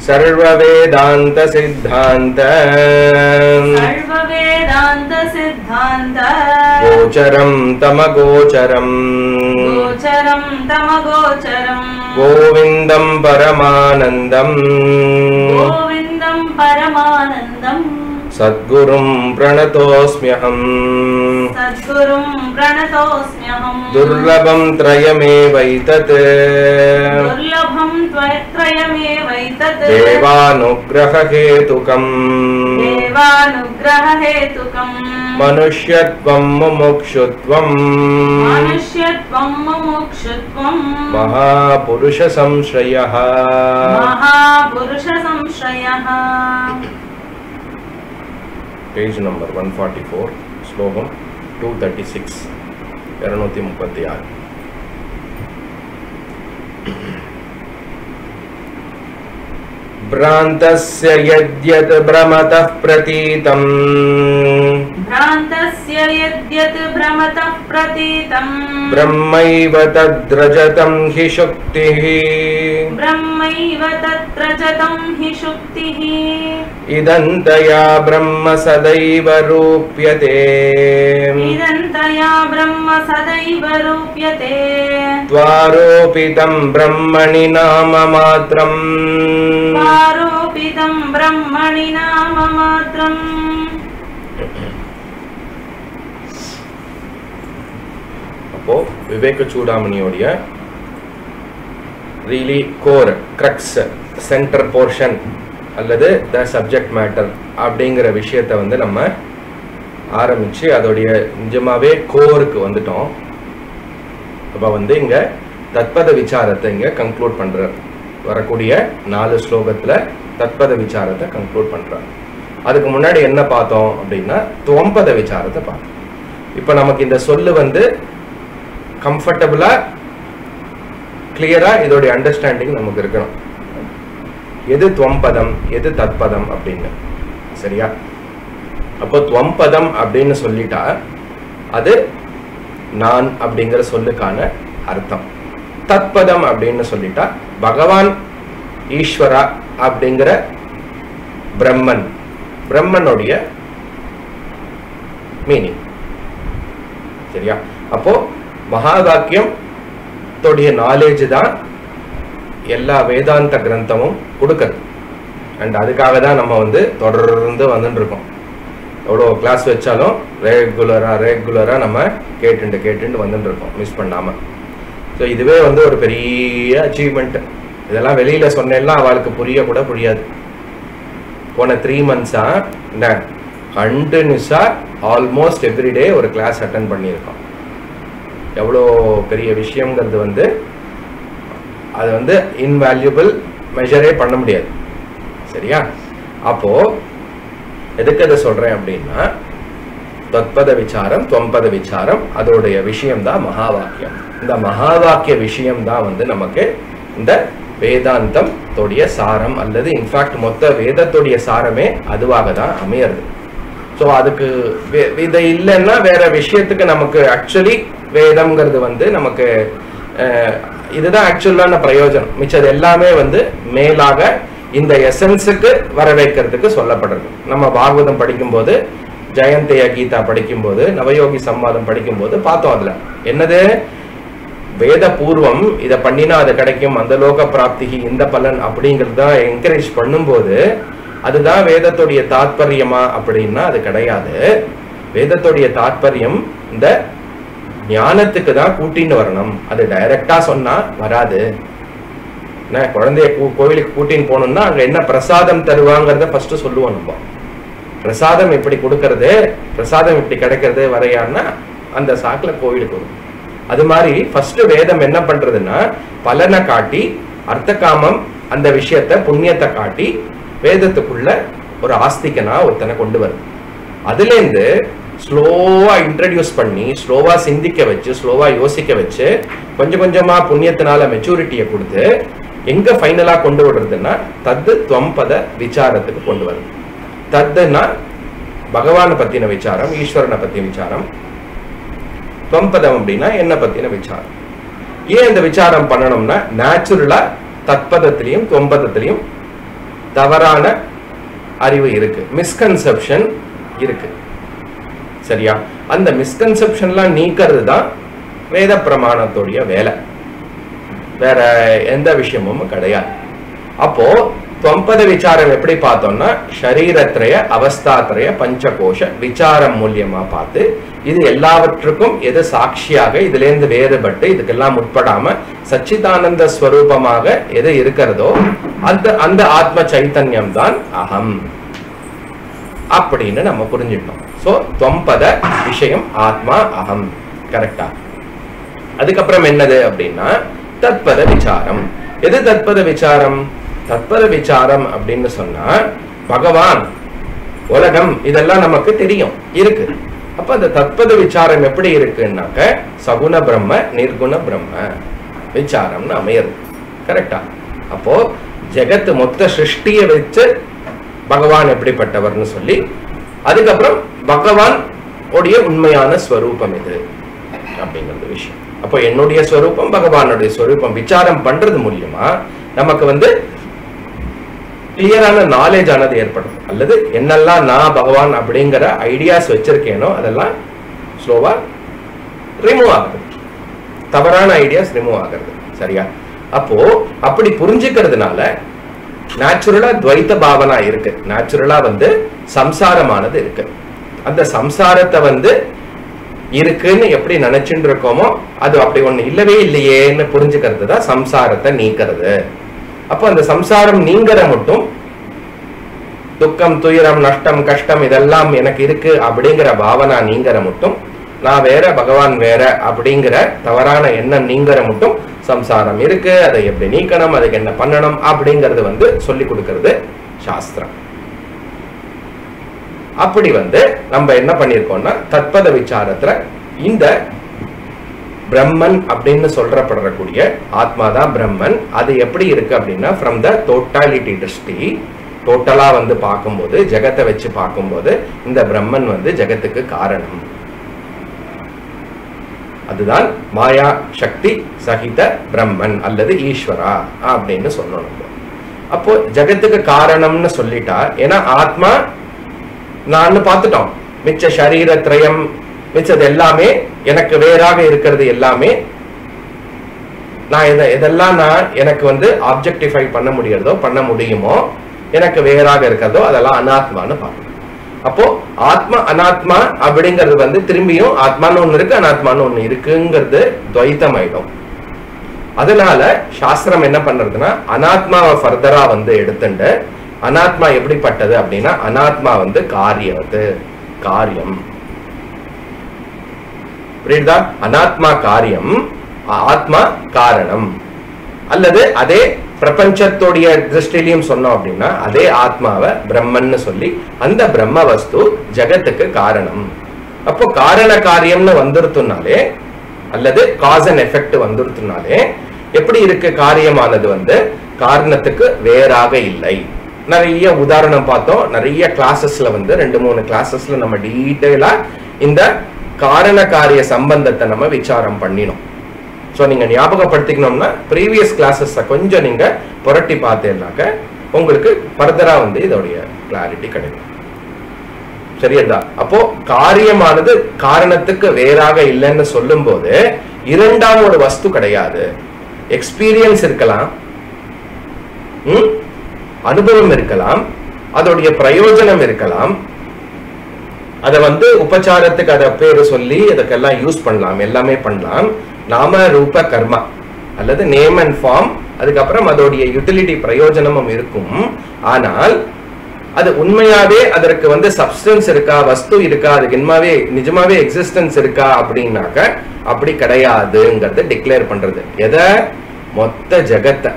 सर्ववेदान्त सिद्धान्त सर्ववेदान्त सिद्धान्त गोचरं तमगोचरम् गोचरं तमगोचरम् गोविन्दं परमानन्दम् गोविन्दं परमानन्दम् सद्गुरुं प्रणतोऽस्म्यहम् सद्गुरुं प्रणतोऽस्म्यहम् दुर्लभं त्रयमेवैतत् दुर्लभं त्वय- त्रयमेवैतत् देवानुग्ररहेतुकम् देवानुग्ररहेतुकम् मनुष्यत्वं मुमुक्षुत्वम् मनुष्यत्वं मुमुक्षुत्वम् महापुरुषसंश्रयः महापुरुषसंश्रयः page number one forty four ஸ்லோகம் டூ தேர்ட்டி சிக்ஸ் இரநூத்தி முப்பத்தி ஆறு भ्रान्तस्य यद्यत् भ्रमतः प्रतीतम् भ्रान्तस्य यद्यत् भ्रमतः प्रतीतम् ब्रह्मैव तद्रजतं हि शुक्तिः ब्रह्मैव तत्र च तं हि शुक्तिः इदन्तया ब्रह्म सदैव रूप्यते इदन्तया ब्रह्म सदैव रूप्यते त्वारोपितं ब्रह्मणि नाममात्रम् आरोपितं ब्रह्मणि नाम मात्रम् அப்போ விவேக சூடாமணியோடைய really core crux center portion அல்லது த சப்ஜெக்ட் மேட்டர் அப்படிங்கிற விஷயத்தை வந்து நம்ம ஆரம்பிச்சு அதோடைய நிஜமாவே கோருக்கு வந்துட்டோம் அப்போ வந்து இங்க தத்பத விசாரத்தை இங்க கன்க்ளூட் பண்றார் வரக்கூடிய நாலு ஸ்லோகத்துல தத்பத விசாரத்தை கன்க்ளூட் பண்றார் அதுக்கு முன்னாடி என்ன பார்த்தோம் அப்படின்னா துவம்பத விசாரத்தை பார்த்தோம் இப்போ நமக்கு இந்த சொல்லு வந்து கம்ஃபர்டபுளா கிளியரா இதோடைய அண்டர்ஸ்டாண்டிங் நமக்கு இருக்கணும் எது துவம்பதம் எது தத்பதம் அப்படின்னு சரியா அப்போ துவம்பதம் அப்படின்னு சொல்லிட்டா அது நான் அப்படிங்கிற சொல்லுக்கான அர்த்தம் தத்பதம் அப்படின்னு சொல்லிட்டா பகவான் ஈஸ்வரா அப்படிங்கிற பிரம்மன் பிரம்மனுடைய மீனிங் சரியா அப்போ மகா வாக்கியம் தோடைய நாலேஜ் தான் எல்லா வேதாந்த கிரந்தமும் கொடுக்கறது அண்ட் அதுக்காக தான் நம்ம வந்து தொடர்ந்து வந்துட்டு இருக்கோம் எவ்வளோ கிளாஸ் வச்சாலும் ரெகுலராக ரெகுலராக நம்ம கேட்டுண்டு கேட்டுண்டு வந்துட்டு இருக்கோம் மிஸ் பண்ணாமல் ஸோ இதுவே வந்து ஒரு பெரிய அச்சீவ்மெண்ட் இதெல்லாம் வெளியில் சொன்னேன்னா அவளுக்கு புரிய கூட புரியாது போன த்ரீ மந்த்ஸாக என்ன கண்டினியூஸாக ஆல்மோஸ்ட் எவ்ரிடே ஒரு கிளாஸ் அட்டன் பண்ணியிருக்கோம் எவ்வளோ பெரிய விஷயங்கிறது வந்து அது வந்து இன்வேல்யூபிள் மெஷரே பண்ண முடியாது சரியா அப்போ எதுக்கு அதை சொல்றேன் அப்படின்னா தத்பத விசாரம் தொம்பத விசாரம் அதோடைய விஷயம்தான் மகா வாக்கியம் இந்த மகா வாக்கிய விஷயம் தான் வந்து நமக்கு இந்த வேதாந்தம் தோடைய சாரம் அல்லது இன்ஃபேக்ட் மொத்த வேதத்துடைய சாரமே அதுவாக தான் அமையறது ஸோ அதுக்கு வே- இது இல்லைன்னா வேற விஷயத்துக்கு நமக்கு ஆக்சுவலி வேதம்ங்கிறது வந்து நமக்கு அஹ், இதுதான் ஆக்சுவலான பிரயோஜனம் மிச்சது எல்லாமே வந்து மேலாக இந்த எசன்ஸுக்கு வர வைக்கிறதுக்கு சொல்லப்படுறது நம்ம பாகவதம் படிக்கும்போது ஜெயந்தைய கீதா படிக்கும்போது நவயோகி சம்வாதம் படிக்கும்போது பார்த்தோம் அதுல என்னது வேத பூர்வம் இதை பண்ணினா அது கிடைக்கும் அந்த லோக பிராப்திகி இந்த பலன் அப்படிங்கிறது தான் என்கரேஜ் பண்ணும்போது அதுதான் வேதத்துடைய தாத்பரியமா அப்படின்னா அது கிடையாது வேதத்துடைய தாத்பரியம் இந்த ஞானத்துக்கு தான் கூட்டின்னு வரணும் அது டைரக்டா சொன்னா வராது என்ன குழந்தைய கூ- கோவிலுக்கு கூட்டின்னு போகணும்னா அங்க என்ன பிரசாதம் தருவாங்கிறத ஃபர்ஸ்ட் சொல்லுவோம் நம்ம பிரசாதம் எப்படி கொடுக்கறது பிரசாதம் எப்படி கிடைக்கிறது வரையான்னா அந்த சாக்குல கோவிலுக்கு வரும் அது மாதிரி ஃபர்ஸ்ட் வேதம் என்ன பண்றதுன்னா பலனை காட்டி அர்த்த காமம் அந்த விஷயத்த புண்ணியத்தை காட்டி வேதத்துக்குள்ள ஒரு ஆஸ்திகனா ஒருத்தனை கொண்டு வருது அதுலேருந்து ஸ்லோவா இன்ட்ரடியூஸ் பண்ணி ஸ்லோவா சிந்திக்க வச்சு ஸ்லோவா யோசிக்க வச்சு கொஞ்சம் கொஞ்சமா புண்ணியத்தினால மெச்சூரிட்டியை கொடுத்து எங்க ஃபைனலா கொண்டு விடுறதுன்னா தத்து துவம்பத விசாரத்துக்கு கொண்டு வருது தத்துனா பகவானை பத்தின விசாரம் ஈஸ்வரனை பத்தின விசாரம் துவம்பதம் அப்படின்னா என்ன பத்தின விசாரம் ஏன் இந்த விசாரம் பண்ணணும்னா நேச்சுரலா தத்பதத்திலையும் துவம்பதத்திலையும் தவறான அறிவு இருக்கு மிஸ்கன்செப்ஷன் இருக்கு சரியா அந்த மிஸ்கன்செப்ஷன்லாம் நீக்கிறது தான் வேத பிரமாணத்துடைய வேலை வேற எந்த விஷயமும் கிடையாது அப்போ தொம்பத விசாரம் எப்படி பார்த்தோம்னா ஷரீரத்ரய அவஸ்தாத்ரய பஞ்சகோஷ விசாரம் மூலியமா பார்த்து இது எல்லாவற்றுக்கும் எது சாட்சியாக இதுல இருந்து வேறுபட்டு இதுக்கெல்லாம் உட்படாம சச்சிதானந்த ஸ்வரூபமாக எது இருக்கிறதோ அந்த அந்த ஆத்ம சைத்தன்யம் தான் அகம் அப்படின்னு நம்ம புரிஞ்சுட்டோம் சோ தொம்பத விஷயம் ஆத்மா அகம் கரெக்டா அதுக்கப்புறம் என்னது அப்படின்னா தத்பத விசாரம் எது தத்பத விசாரம் தத்பத விசாரம் அப்படின்னு சொன்னா பகவான் உலகம் இதெல்லாம் நமக்கு தெரியும் இருக்கு அப்ப அந்த தத்பத விசாரம் எப்படி இருக்குன்னாக்க சகுண பிரம்ம நிர்குண பிரம்ம விசாரம்னு அமையுது கரெக்டா அப்போ ஜெகத் மொத்த சிருஷ்டியை வச்சு பகவான் எப்படிப்பட்டவர்னு சொல்லி அதுக்கப்புறம் பகவான் உடைய உண்மையான ஸ்வரூபம் இது அப்படிங்கிறது விஷயம் அப்போ என்னுடைய ஸ்வரூபம் பகவானுடைய ஸ்வரூபம் விசாரம் பண்றது மூலியமா நமக்கு வந்து கிளியரான நாலேஜ் ஆனது ஏற்படும் அல்லது என்னெல்லாம் நான் பகவான் அப்படிங்கிற ஐடியாஸ் வச்சிருக்கேனோ அதெல்லாம் ஸ்லோவா ரிமூவ் ஆகுது தவறான ஐடியாஸ் ரிமூவ் ஆகுறது சரியா அப்போ அப்படி புரிஞ்சுக்கிறதுனால நேச்சுரலா துவைத்த பாவனா இருக்கு நேச்சுரலா வந்து சம்சாரமானது இருக்கு அந்த சம்சாரத்தை வந்து இருக்குன்னு எப்படி நினைச்சுட்டு இருக்கோமோ அது அப்படி ஒண்ணு இல்லவே இல்லையேன்னு புரிஞ்சுக்கிறது தான் சம்சாரத்தை நீக்கிறது அப்போ அந்த சம்சாரம் நீங்கிற மட்டும் துக்கம் துயரம் நஷ்டம் கஷ்டம் இதெல்லாம் எனக்கு இருக்கு அப்படிங்கிற பாவனா நீங்கிற மட்டும் நான் வேற பகவான் வேற அப்படிங்கிற தவறான எண்ணம் நீங்கிற மட்டும் சம்சாரம் இருக்கு அதை எப்படி நீக்கணும் அதுக்கு என்ன பண்ணணும் அப்படிங்கறது வந்து சொல்லி கொடுக்கிறது சாஸ்திரம் அப்படி வந்து நம்ம என்ன பண்ணியிருக்கோம்னா தத்பத விசாரத்துல இந்த பிரம்மன் அப்படின்னு சொல்றப்படக்கூடிய ஆத்மா தான் பிரம்மன் அது எப்படி இருக்கு அப்படின்னா ஃப்ரம் த டோட்டாலிட்டி திருஷ்டி டோட்டலா வந்து பார்க்கும்போது ஜெகத்தை வச்சு பார்க்கும்போது இந்த பிரம்மன் வந்து ஜெகத்துக்கு காரணம் அதுதான் மாயா சக்தி சகித பிரம்மன் அல்லது ஈஸ்வரா அப்படின்னு சொன்னோம் நம்ம அப்போ ஜெகத்துக்கு காரணம்னு சொல்லிட்டா ஏன்னா ஆத்மா நான் பார்த்துட்டோம் மிச்ச சரீரத்ரயம் மிச்சது எல்லாமே எனக்கு வேறாக இருக்கிறது எல்லாமே நான் எதை எதெல்லாம் நான் எனக்கு வந்து ஆப்ஜெக்டிஃபை பண்ண முடியறதோ பண்ண முடியுமோ எனக்கு வேறாக இருக்கிறதோ அதெல்லாம் அனாத்மான்னு பார்க்கணும் அப்போ ஆத்மா அனாத்மா அப்படிங்கிறது வந்து திரும்பியும் ஆத்மான்னு ஒண்ணு இருக்கு அனாத்மான்னு ஒண்ணு இருக்குங்கிறது துவைத்தம் ஆயிடும் அதனால சாஸ்திரம் என்ன பண்றதுன்னா அனாத்மாவை ஃபர்தரா வந்து எடுத்துட்டு அனாத்மா எப்படிப்பட்டது அப்படின்னா அனாத்மா வந்து காரியவது காரியம் புரியுதா அனாத்மா காரியம் ஆத்மா காரணம் அல்லது அதே பிரபஞ்சத்துடைய திருஷ்டிலையும் சொன்னோம் அப்படின்னா அதே ஆத்மாவை பிரம்மன்னு சொல்லி அந்த பிரம்ம வஸ்து ஜெகத்துக்கு காரணம் அப்போ காரண காரியம்னு வந்துருத்துனாலே அல்லது காஸ் அண்ட் எஃபெக்ட் வந்துருத்துனாலே எப்படி இருக்கு காரியமானது வந்து காரணத்துக்கு வேறாக இல்லை நிறைய உதாரணம் பார்த்தோம் நிறைய கிளாஸஸ்ல வந்து ரெண்டு மூணு கிளாஸஸ்ல நம்ம டீட்டெயிலா இந்த காரண காரிய சம்பந்தத்தை நம்ம விசாரம் பண்ணினோம் ஸோ நீங்க ஞாபகப்படுத்திக்கணும்னா ப்ரீவியஸ் கிளாஸஸை கொஞ்சம் நீங்க புரட்டி பார்த்தேன்னாக்க உங்களுக்கு ஃபர்தரா வந்து இதோடைய கிளாரிட்டி கிடைக்கும் சரியா அப்போ காரியமானது காரணத்துக்கு வேறாக இல்லைன்னு சொல்லும்போது இரண்டாம் ஒரு வஸ்து கிடையாது எக்ஸ்பீரியன்ஸ் இருக்கலாம் ம்? அனுபவம் இருக்கலாம் அதோடைய பிரயோஜனம் இருக்கலாம் அதை வந்து உபச்சாரத்துக்கு அதை பேரு சொல்லி அதுக்கெல்லாம் யூஸ் பண்ணலாம் எல்லாமே பண்ணலாம் நாம ரூப கர்மா அல்லது நேம் அண்ட் ஃபார்ம் அதுக்கப்புறம் அதோடைய யூட்டிலிட்டி பிரயோஜனமும் இருக்கும் ஆனால் அது உண்மையாவே அதற்கு வந்து சப்ஸ்டன்ஸ் இருக்கா வஸ்து இருக்கா அதுக்கு உண்மையாவே நிஜமாவே எக்ஸிஸ்டன்ஸ் இருக்கா அப்படின்னாக்க அப்படி கிடையாதுங்கிறத டிக்ளேர் பண்றது எதை மொத்த ஜெகத்தை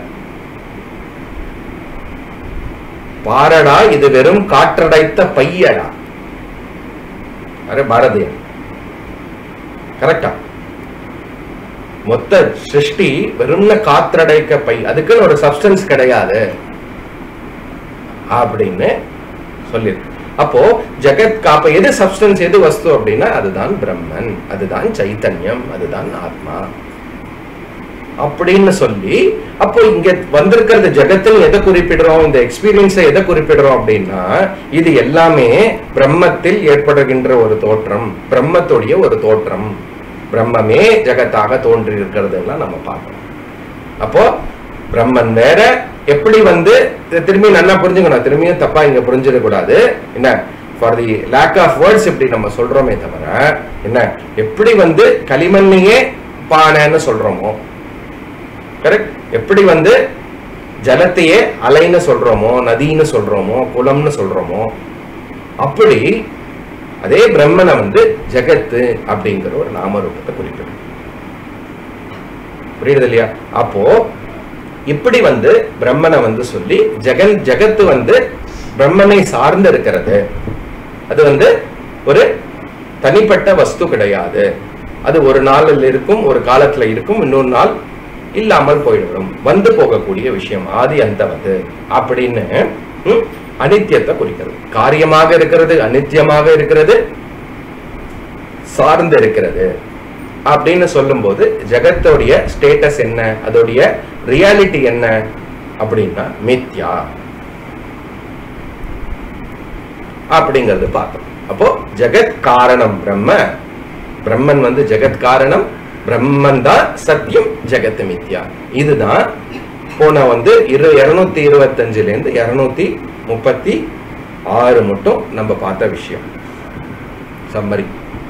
பாரடா இது வெறும் காற்றடைத்த பையடா அரே பாரதியன் கரெக்டா மொத்த சிருஷ்டி வெறும்ன காற்றடைக்க பை அதுக்குன்னு ஒரு சப்ஸ்டன்ஸ் கிடையாது அப்படின்னு சொல்லியிருக்கு அப்போ ஜெகத் காப்ப எது சப்ஸ்டன்ஸ் எது வஸ்து அப்படின்னா அதுதான் பிரம்மன் அதுதான் சைத்தன்யம் அதுதான் ஆத்மா அப்படின்னு சொல்லி அப்போ இங்க வந்திருக்கிறது ஜெகத்துன்னு எதை குறிப்பிடுறோம் இந்த எக்ஸ்பீரியன்ஸை எதை குறிப்பிடுறோம் அப்படின்னா இது எல்லாமே பிரம்மத்தில் ஏற்படுகின்ற ஒரு தோற்றம் பிரம்மத்துடைய ஒரு தோற்றம் பிரம்மமே ஜெகத்தாக தோன்றி இருக்கிறதெல்லாம் நம்ம பார்க்கணும் அப்போ பிரம்மன் வேற எப்படி வந்து இதை திரும்பி நல்லா புரிஞ்சுக்கணும் திரும்பியும் தப்பா இங்க புரிஞ்சிட கூடாது என்ன for the lack of words இப்படி நம்ம சொல்றோமே தவிர என்ன எப்படி வந்து களிமண்ணையே பானைன்னு சொல்றோமோ கரெக்ட் எப்படி வந்து ஜலத்தையே அலைன்னு சொல்றோமோ நதின்னு சொல்றோமோ குளம்னு சொல்றோமோ அப்படி அதே பிரம்மனை வந்து ஜெகத்து அப்படிங்கிற ஒரு நாமரூபத்தை குறிப்பிடும் புரியுது இல்லையா அப்போ இப்படி வந்து பிரம்மனை வந்து சொல்லி ஜெகன் ஜெகத்து வந்து பிரம்மனை சார்ந்து இருக்கிறது அது வந்து ஒரு தனிப்பட்ட வஸ்து கிடையாது அது ஒரு நாளில் இருக்கும் ஒரு காலத்துல இருக்கும் இன்னொரு நாள் இல்லாமல் போய்விடும் வந்து போகக்கூடிய விஷயம் ஆதி அந்தவது அப்படின்னு ம், அனித்தியத்தை குறிக்கிறது காரியமாக இருக்கிறது அனித்தியமாக இருக்கிறது சார்ந்து இருக்கிறது அப்படின்னு சொல்லும்போது ஜெகத்தோடைய ஸ்டேட்டஸ் என்ன அதோடைய ரியாலிட்டி என்ன அப்படின்னா மித்யா அப்படிங்கிறது பார்த்தோம் அப்போ ஜெகத் காரணம் பிரம்ம பிரம்மன் வந்து ஜெகத் காரணம் பிரம்மன் தான் சத்தியம் ஜெகத் மித்யா இதுதான் போன வந்து இரு இருநூத்தி இருபத்தஞ்சுல இருந்து இருநூத்தி முப்பத்தி ஆறு மட்டும் நம்ம பார்த்த விஷயம் சம்மரி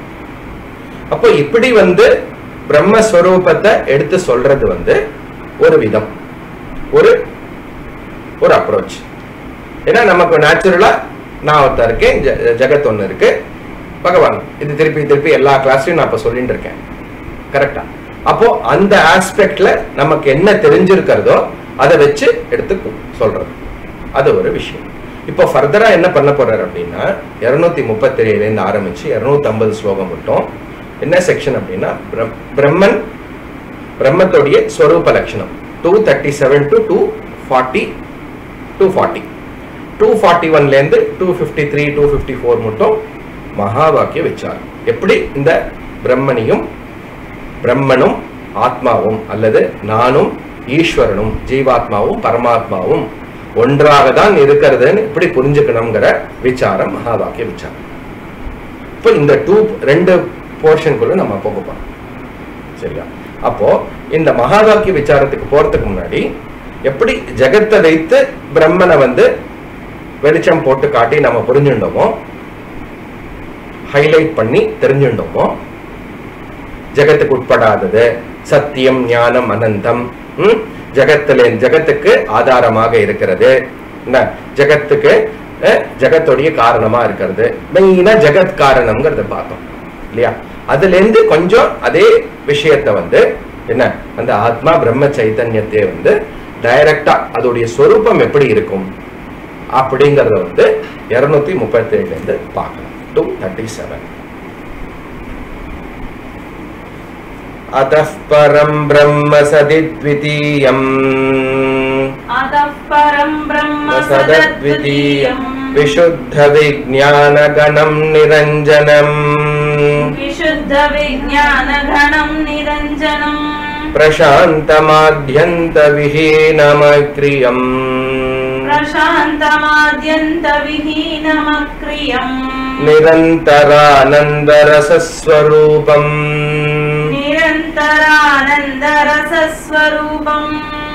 அப்போ இப்படி வந்து பிரம்மஸ்வரூபத்தை எடுத்து சொல்றது வந்து ஒரு விதம் ஒரு ஒரு அப்ரோச் ஏன்னா நமக்கு நேச்சுரலா நான் ஒருத்தன் இருக்கேன் ஜ- ஜெகத் ஒன்று இருக்கு பகவான் இது திருப்பி திருப்பி எல்லா கிளாஸ்லயும் நான் இப்ப சொல்லிட்டு இருக்கேன் கரெக்டா அப்போ அந்த ஆஸ்பெக்ட்ல நமக்கு என்ன தெரிஞ்சிருக்கிறதோ அதை வச்சு எடுத்து கு- சொல்றது அது ஒரு விஷயம் இப்போ ஃபர்தரா என்ன பண்ண போறாரு அப்படின்னா இருநூத்தி முப்பத்தி ஏழுலேருந்து ஆரம்பிச்சு இருநூத்தி ஐம்பது ஸ்லோகம் மட்டும் என்ன செக்ஷன் அப்படின்னா பிரம்- பிரம்மன் பிரம்மத்துடைய ஸ்வரூப லட்சணம் two thirty seven to two forty two forty two forty ஒன்லேருந்து two fifty three two fifty four மட்டும் மகா வாக்கிய வச்சார் எப்படி இந்த பிரம்மனையும் பிரம்மனும் ஆத்மாவும் அல்லது நானும் ஈஸ்வரனும் ஜீவாத்மாவும் பரமாத்மாவும் ஒன்றாக தான் இருக்கிறதுன்னு எப்படி புரிஞ்சுக்கணுங்கிற விசாரம் மகா வாக்கிய விசாரம் இப்போ இந்த டூ ரெண்டு போர்ஷனுக்குள்ள நம்ம போக போறோம் சரியா அப்போ இந்த மகா வாக்கிய விசாரத்துக்கு போறதுக்கு முன்னாடி எப்படி ஜெகத்தை வைத்து பிரம்மனை வந்து வெளிச்சம் போட்டு காட்டி நம்ம புரிஞ்சுட்டோமோ ஹைலைட் பண்ணி தெரிஞ்சுட்டோமோ ஜெகத்துக்கு உட்படாதது சத்தியம் ஞானம் அனந்தம் ம்? ஜெகத்துல ஜெகத்துக்கு ஆதாரமாக இருக்கிறது என்ன ஜெகத்துக்கு அஹ், ஜெகத்துடைய காரணமா இருக்கிறது மெயினா ஜெகத் காரணம்ங்கிறத பார்த்தோம் இல்லையா அதுல இருந்து கொஞ்சம் அதே விஷயத்தை வந்து என்ன அந்த ஆத்மா பிரம்ம சைத்தன்யத்தை வந்து டைரக்டா அதோடைய சொரூபம் எப்படி இருக்கும் அப்படிங்கறத வந்து இருநூத்தி முப்பத்தி ஏழுல இருந்து பார்க்கலாம் டூ தேர்ட்டி செவன் अतः परं ब्रह्म सदि द्वितीयम् अतः परं ब्रह्म सदद्वितीयम् सदद्वितीयम् विशुद्धविज्ञानगणं निरञ्जनम् विशुद्धविज्ञानघनं निरञ्जनम् प्रशान्तमाद्यन्तविहीनमक्रियम् प्रशान्तमाद्यन्तविहीनमक्रियम् निरन्तरानन्दरसस्वरूपम् निरन्तरानन्दरसस्वरूपम्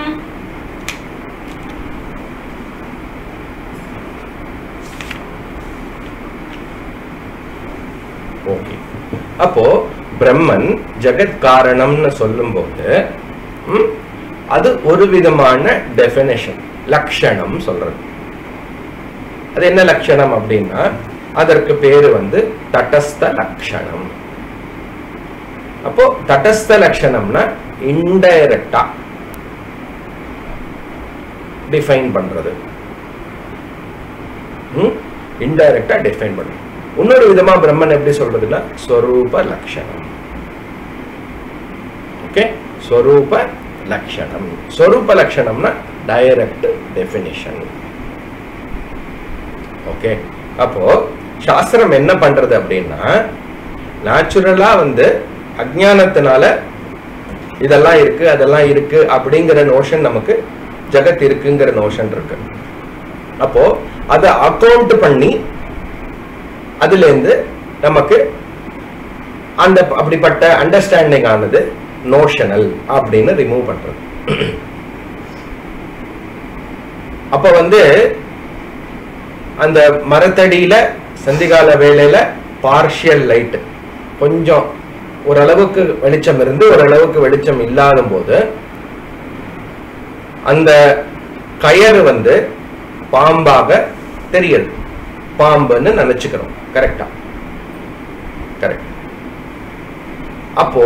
ஓகே அப்போ பிரம்மன் ஜெகத் காரணம்னு சொல்லும்போது ம், அது ஒரு விதமான டெஃபினேஷன் லக்ஷணம் சொல்றது அது என்ன லட்சணம் அப்படின்னா அதற்கு பேரு வந்து தட்டஸ்த லட்சணம் அப்போ தட்டஸ்த லட்சணம்னா இன்டைரக்டா டிஃபைன் பண்றது இன்டைரக்டா டிஃபைன் பண்றது இன்னொரு விதமா பிரம்மன் எப்படி சொல்றதுன்னா ஸ்வரூப லட்சணம் ஓகே ஸ்வரூப லட்சணம் ஸ்வரூப லட்சணம்னா டைரக்ட் டெஃபினிஷன் ஓகே அப்போ சாஸ்திரம் என்ன பண்றது அப்படின்னா நேச்சுரலா வந்து அஜ்ஞானத்தினால இதெல்லாம் இருக்கு அதெல்லாம் இருக்கு அப்படிங்கிற நோஷன் நமக்கு ஜெகத் இருக்குங்கிற நோஷன் இருக்கு அப்போ அதை அக்கௌண்ட் பண்ணி அதுல இருந்து நமக்கு அந்த அப்படிப்பட்ட அண்டர்ஸ்டாண்டிங் ஆனது நோஷனல் அப்படின்னு ரிமூவ் பண்றது அப்ப வந்து அந்த மரத்தடியில சந்திகால வேளையில பார்ஷியல் லைட் கொஞ்சம் ஓரளவுக்கு வெளிச்சம் இருந்து ஓரளவுக்கு வெளிச்சம் இல்லாத போது அந்த கயறு வந்து பாம்பாக தெரியுது பாம்புன்னு நினைச்சுக்கிறோம் கரெக்டா கரெக்ட் அப்போ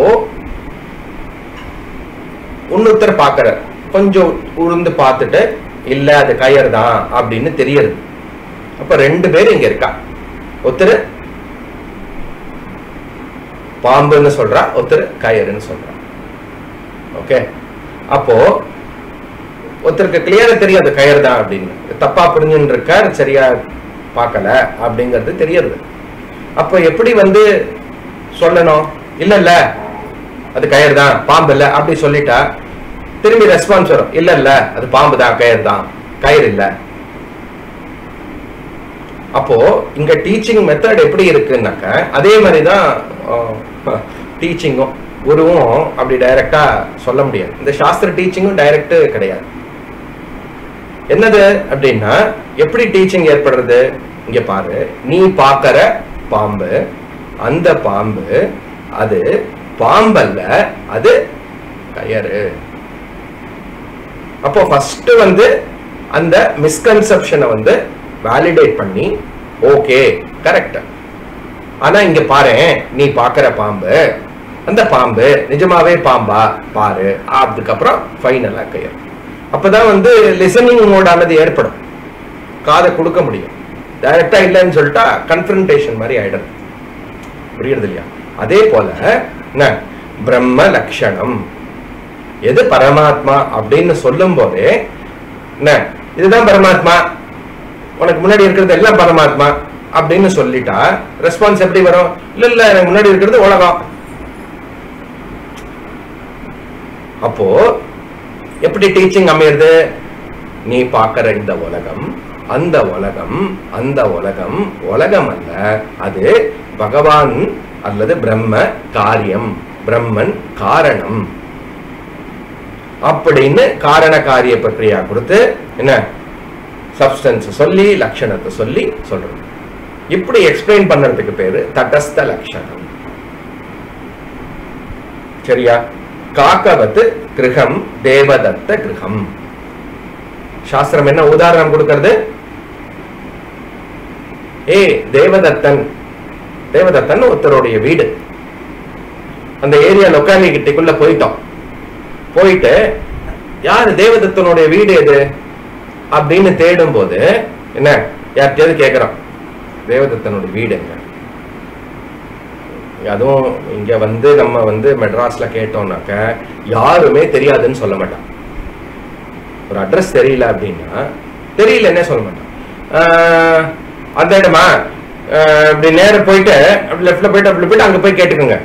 இன்னொருத்தர் பார்க்கற கொஞ்சம் உழுந்து பார்த்துட்டு இல்ல அது கயர் தான் அப்படின்னு தெரியுது அப்ப ரெண்டு பேர் இங்க இருக்கா ஒருத்தர் பாம்புன்னு சொல்றா ஒருத்தர் கயறுன்னு சொல்றா ஓகே அப்போ ஒருத்தருக்கு கிளியரா தெரியாது கயர் தான் அப்படின்னு தப்பா புரிஞ்சுன்னு இருக்கார் சரியா பார்க்கல அப்படிங்கிறது தெரியுது அப்போ எப்படி வந்து சொல்லணும் இல்ல இல்ல அது கயிறு தான் பாம்பு இல்ல அப்படி சொல்லிட்டா திரும்பி ரெஸ்பான்ஸ் வரும் இல்ல இல்ல அது பாம்பு தான் கயிறு தான் கயிறு இல்ல அப்போ இங்க டீச்சிங் மெத்தட் எப்படி இருக்குன்னாக்க அதே மாதிரி தான் டீச்சிங்கும் குருவும் அப்படி டைரக்டா சொல்ல முடியாது இந்த சாஸ்திர டீச்சிங்கும் டைரக்ட் கிடையாது என்னது அப்படின்னா எப்படி டீச்சிங் ஏற்படுறது இங்க பாரு நீ பார்க்கற பாம்பு அந்த பாம்பு அது பாம்பல்ல அது கயறு அப்போ ஃபர்ஸ்ட் வந்து அந்த மிஸ்கன்செப்ஷனை வந்து வேலிடேட் பண்ணி ஓகே கரெக்ட் ஆனா இங்க பாரு நீ பாக்குற பாம்பு அந்த பாம்பு நிஜமாவே பாம்பா பாரு அதுக்கப்புறம் ஃபைனலா கயிறு அப்பதான் வந்து லிசனிங் மோடானது ஏற்படும் காதை கொடுக்க முடியும் டைரக்டா இல்லைன்னு சொல்லிட்டா கன்ஃபரன்டேஷன் மாதிரி ஆயிடுது புரியுறது இல்லையா அதே போல என்ன பிரம்ம லட்சணம் எது பரமாத்மா அப்படின்னு சொல்லும் போதே என்ன இதுதான் பரமாத்மா உனக்கு முன்னாடி இருக்கிறது எல்லாம் பரமாத்மா அப்படின்னு சொல்லிட்டா ரெஸ்பான்ஸ் எப்படி வரும் இல்ல இல்ல எனக்கு முன்னாடி இருக்கிறது உலகம் அப்போ எப்படி டீச்சிங் அமையுது நீ பார்க்கிற இந்த உலகம் அந்த உலகம் அந்த உலகம் உலகம் அல்ல அது பகவான் அல்லது பிரம்ம காரியம் பிரம்மன் காரணம் அப்படின்னு காரண காரிய பிரக்ரியா கொடுத்து என்ன சப்ஸ்டன்ஸ் சொல்லி லட்சணத்தை சொல்லி சொல்றது இப்படி எக்ஸ்பிளைன் பண்றதுக்கு பேரு தடஸ்த லட்சணம் சரியா காக்கவத்து கிரகம் தேவதத்த கிரகம் சாஸ்திரம் என்ன உதாரணம் கொடுக்கிறது ஏ தேவதத்தன் தேவதத்தன் ஒருத்தருடைய வீடு அந்த ஏரியா லொக்காலிட்டிக்குள்ள போயிட்டோம் போயிட்டு யாரு தேவதத்தனுடைய வீடு எது அப்படின்னு தேடும் போது என்ன யார்கிட்டயாவது கேக்குறோம் தேவதத்தனுடைய வீடு எங்க அதுவும் இங்க வந்து நம்ம வந்து மெட்ராஸ்ல கேட்டோம்னாக்க யாருமே தெரியாதுன்னு சொல்ல மாட்டான் ஒரு அட்ரஸ் தெரியல அப்படின்னா தெரியலன்னே சொல்ல மாட்டான் ஆஹ், அந்த இடமா ஆஹ், இப்படி நேரம் போயிட்டு அப்படி லெஃப்ட்ல போயிட்டு அப்படி போயிட்டு அங்க போய் கேட்டுக்கோங்க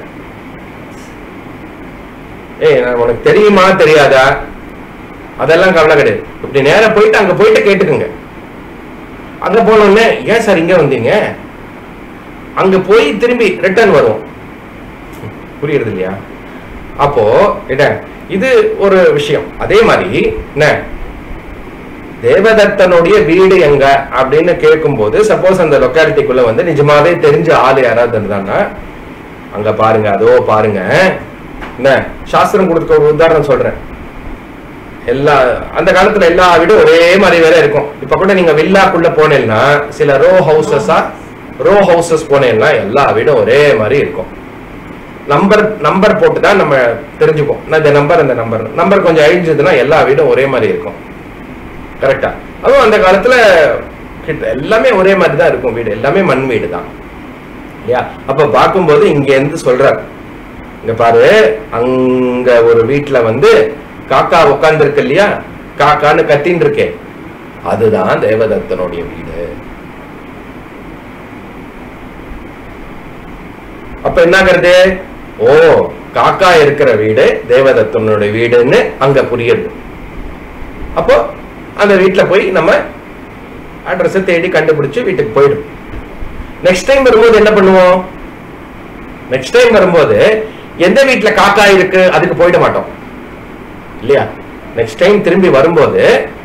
ஏய் நான் உனக்கு தெரியுமா தெரியாதா அதெல்லாம் கவலை கிடையாது இப்படி நேரம் போயிட்டு அங்க போயிட்டு கேட்டுக்குங்க அங்க போனோடனே ஏன் சார் இங்க வந்தீங்க அங்க போய் திரும்பி ரிட்டர்ன் வரும் புரியுறது இல்லையா அப்போ என்ன இது ஒரு விஷயம் அதே மாதிரி என்ன தேவதத்தனுடைய வீடு எங்க அப்படின்னு கேட்கும்போது சப்போஸ் அந்த லொக்காலிட்டிக்குள்ள வந்து நிஜமாவே தெரிஞ்ச ஆள் யாராவது இருந்தாங்கன்னா அங்க பாருங்க அதோ பாருங்க என்ன சாஸ்திரம் கொடுக்க ஒரு உதாரணம் சொல்றேன் எல்லா அந்த காலத்துல எல்லா வீடும் ஒரே மாதிரி வேற இருக்கும் இப்ப கூட நீங்க வில்லாக்குள்ள போனீங்கன்னா சில ரோ ஹவுசஸா ரோ ஹவுசஸ் போனீங்கன்னா எல்லா வீடும் ஒரே மாதிரி இருக்கும் நம்பர் நம்பர் போட்டு தான் நம்ம தெரிஞ்சுப்போம் நான் இந்த நம்பர் அந்த நம்பர் நம்பர் கொஞ்சம் அழிஞ்சதுன்னா எல்லா வீடும் ஒரே மாதிரி இருக்கும் கரெக்டா அதுவும் அந்த காலத்துல கிட்ட எல்லாமே ஒரே மாதிரி தான் இருக்கும் வீடு எல்லாமே மண் வீடு தான் இல்லையா அப்ப பார்க்கும்போது இங்க இருந்து சொல்றார் இங்க பாரு அங்க ஒரு வீட்டுல வந்து காக்கா உட்கார்ந்து இருக்கு இல்லையா காக்கான்னு கத்தின்னு இருக்கே அதுதான் தேவதத்தனுடைய வீடு அப்ப என்ன ஆகுறது ஓ காக்கா இருக்கிற வீடு தேவதத்தனுடைய வீடுன்னு அங்க புரியுது அப்போ அந்த வீட்டுல போய் நம்ம அட்ரஸை தேடி கண்டுபிடிச்சு வீட்டுக்கு போயிடும் நெக்ஸ்ட் டைம் வரும்போது என்ன பண்ணுவோம் நெக்ஸ்ட் டைம் வரும்போது எந்த வீட்டுல காக்கா இருக்கு அதுக்கு போயிட மாட்டோம் இல்லையா நெக்ஸ்ட் டைம் திரும்பி வரும்போது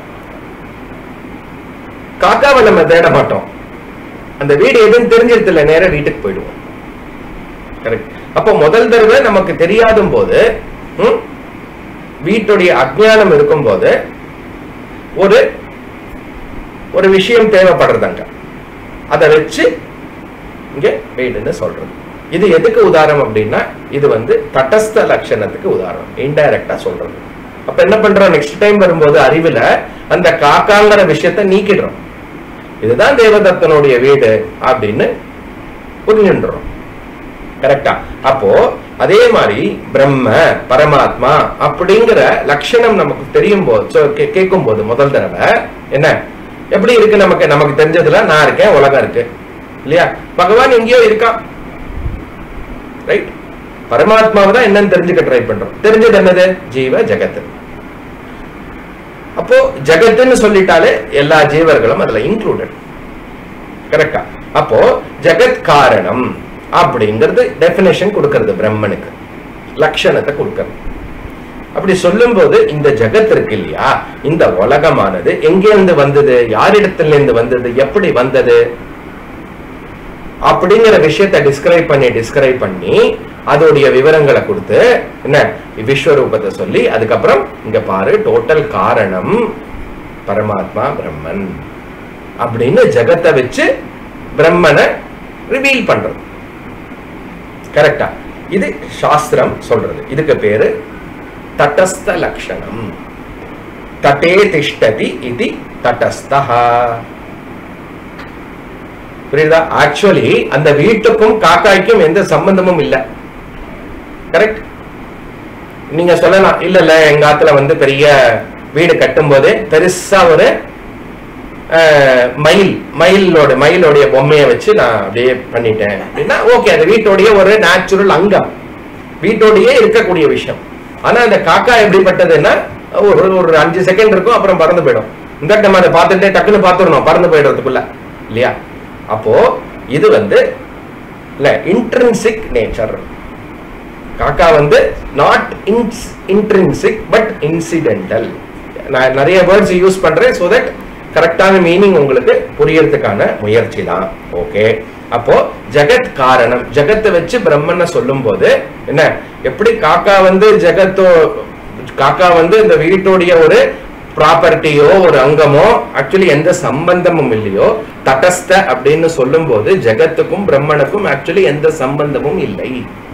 காக்காவை நம்ம தேட மாட்டோம் அந்த வீடு எதுன்னு தெரிஞ்சிருத்துல நேரா வீட்டுக்கு போயிடுவோம் கரெக்ட் அப்போ முதல் தடவை நமக்கு தெரியாத போது ம், வீட்டுடைய அஜ்ஞானம் இருக்கும் போது ஒரு ஒரு விஷயம் தேவைப்படுறது அங்க அதை வச்சு இங்க வீடுன்னு சொல்றது இது எதுக்கு உதாரணம் அப்படின்னா இது வந்து தட்டஸ்த லட்சணத்துக்கு உதாரணம் இன்டைரக்டா சொல்றது அப்ப என்ன பண்றோம் நெக்ஸ்ட் டைம் வரும்போது அறிவுல அந்த காக்காங்கிற விஷயத்தை நீக்கிடுறோம் இதுதான் தேவதத்தனுடைய வீடு அப்படின்னு புரிஞ்சுன்றோம் கரெக்டா அப்போ அதே மாதிரி பிரம்ம பரமாத்மா அப்படிங்கிற லட்சணம் நமக்கு தெரியும் போது so, கே- கேட்கும் போது முதல் தடவை என்ன எப்படி இருக்கு நமக்கு நமக்கு தெரிஞ்சதுல நான் இருக்கேன் உலகம் இருக்கு இல்லையா பகவான் எங்கேயோ இருக்கான் ரைட் பரமாத்மாவை தான் என்னன்னு தெரிஞ்சுக்க ட்ரை பண்றோம் தெரிஞ்சது என்னது ஜீவ ஜெகத் அப்போ ஜெகத்துன்னு சொல்லிட்டாலே எல்லா ஜீவர்களும் அதுல இன்க்ளூடட் கரெக்டா அப்போ ஜெகத் காரணம் அப்படிங்கிறது டெபினேஷன் கொடுக்கிறது பிரம்மனுக்கு லட்சணத்தை கொடுக்கிறது அப்படி சொல்லும்போது இந்த ஜெகத் இருக்கு இல்லையா இந்த உலகமானது எங்கிருந்து வந்தது யாரிடத்துல இருந்து வந்தது எப்படி வந்தது அப்படிங்கிற விஷயத்தை டிஸ்கிரைப் பண்ணி டிஸ்கிரைப் பண்ணி அதோடைய விவரங்களை கொடுத்து என்ன விஸ்வரூபத்தை சொல்லி அதுக்கப்புறம் இங்க பாரு டோட்டல் காரணம் பரமாத்மா பிரம்மன் அப்படின்னு ஜெகத்தை வச்சு பிரம்மனை ரிவீல் பண்றது கரெக்டா இது சாஸ்திரம் சொல்றது இதுக்கு பேரு தட்டஸ்த லட்சணம் தட்டே திஷ்டதி இது தட்டஸ்தா புரியுதா ஆக்சுவலி அந்த வீட்டுக்கும் காக்காய்க்கும் எந்த சம்பந்தமும் இல்ல கரெக்ட் நீங்க சொல்லலாம் இல்ல இல்ல எங்க ஆத்துல வந்து பெரிய வீடு கட்டும் போது பெருசா ஒரு அஹ், மயில் மயிலோட மயிலோடைய பொம்மையை வச்சு நான் அப்படியே பண்ணிட்டேன் அப்படின்னா ஓகே அது வீட்டோடைய ஒரு நேச்சுரல் அங்கம் வீட்டோடயே இருக்கக்கூடிய விஷயம் ஆனா அந்த காக்கா எப்படிப்பட்டதுன்னா ஒரு ஒரு அஞ்சு செகண்ட் இருக்கும் அப்புறம் பறந்து போயிடும் இந்த நம்ம அதை பார்த்துட்டே டக்குன்னு பார்த்துடணும் பறந்து போயிடுறதுக்குள்ள இல்லையா அப்போ இது வந்து இல்ல இன்ட்ரின்சிக் நேச்சர் காக்கா வந்து நாட் இன்ட்ரின்சிக் பட் இன்சிடென்டல் நான் நிறைய வேர்ட்ஸ் யூஸ் பண்றேன் ஸோ தட் கரெக்டான மீனிங் உங்களுக்கு புரியறதுக்கான முயற்சி தான் ஓகே அப்போ ஜெகத் காரணம் ஜெகத்தை வச்சு பிரம்மனை சொல்லும் போது என்ன எப்படி காக்கா வந்து ஜெகத்தோ காக்கா வந்து இந்த வீட்டுடைய ஒரு ப்ராப்பர்ட்டியோ ஒரு அங்கமோ ஆக்சுவலி எந்த சம்பந்தமும் இல்லையோ தட்டஸ்த அப்படின்னு சொல்லும் போது ஜெகத்துக்கும் பிரம்மனுக்கும் ஆக்சுவலி எந்த சம்பந்தமும் இல்லை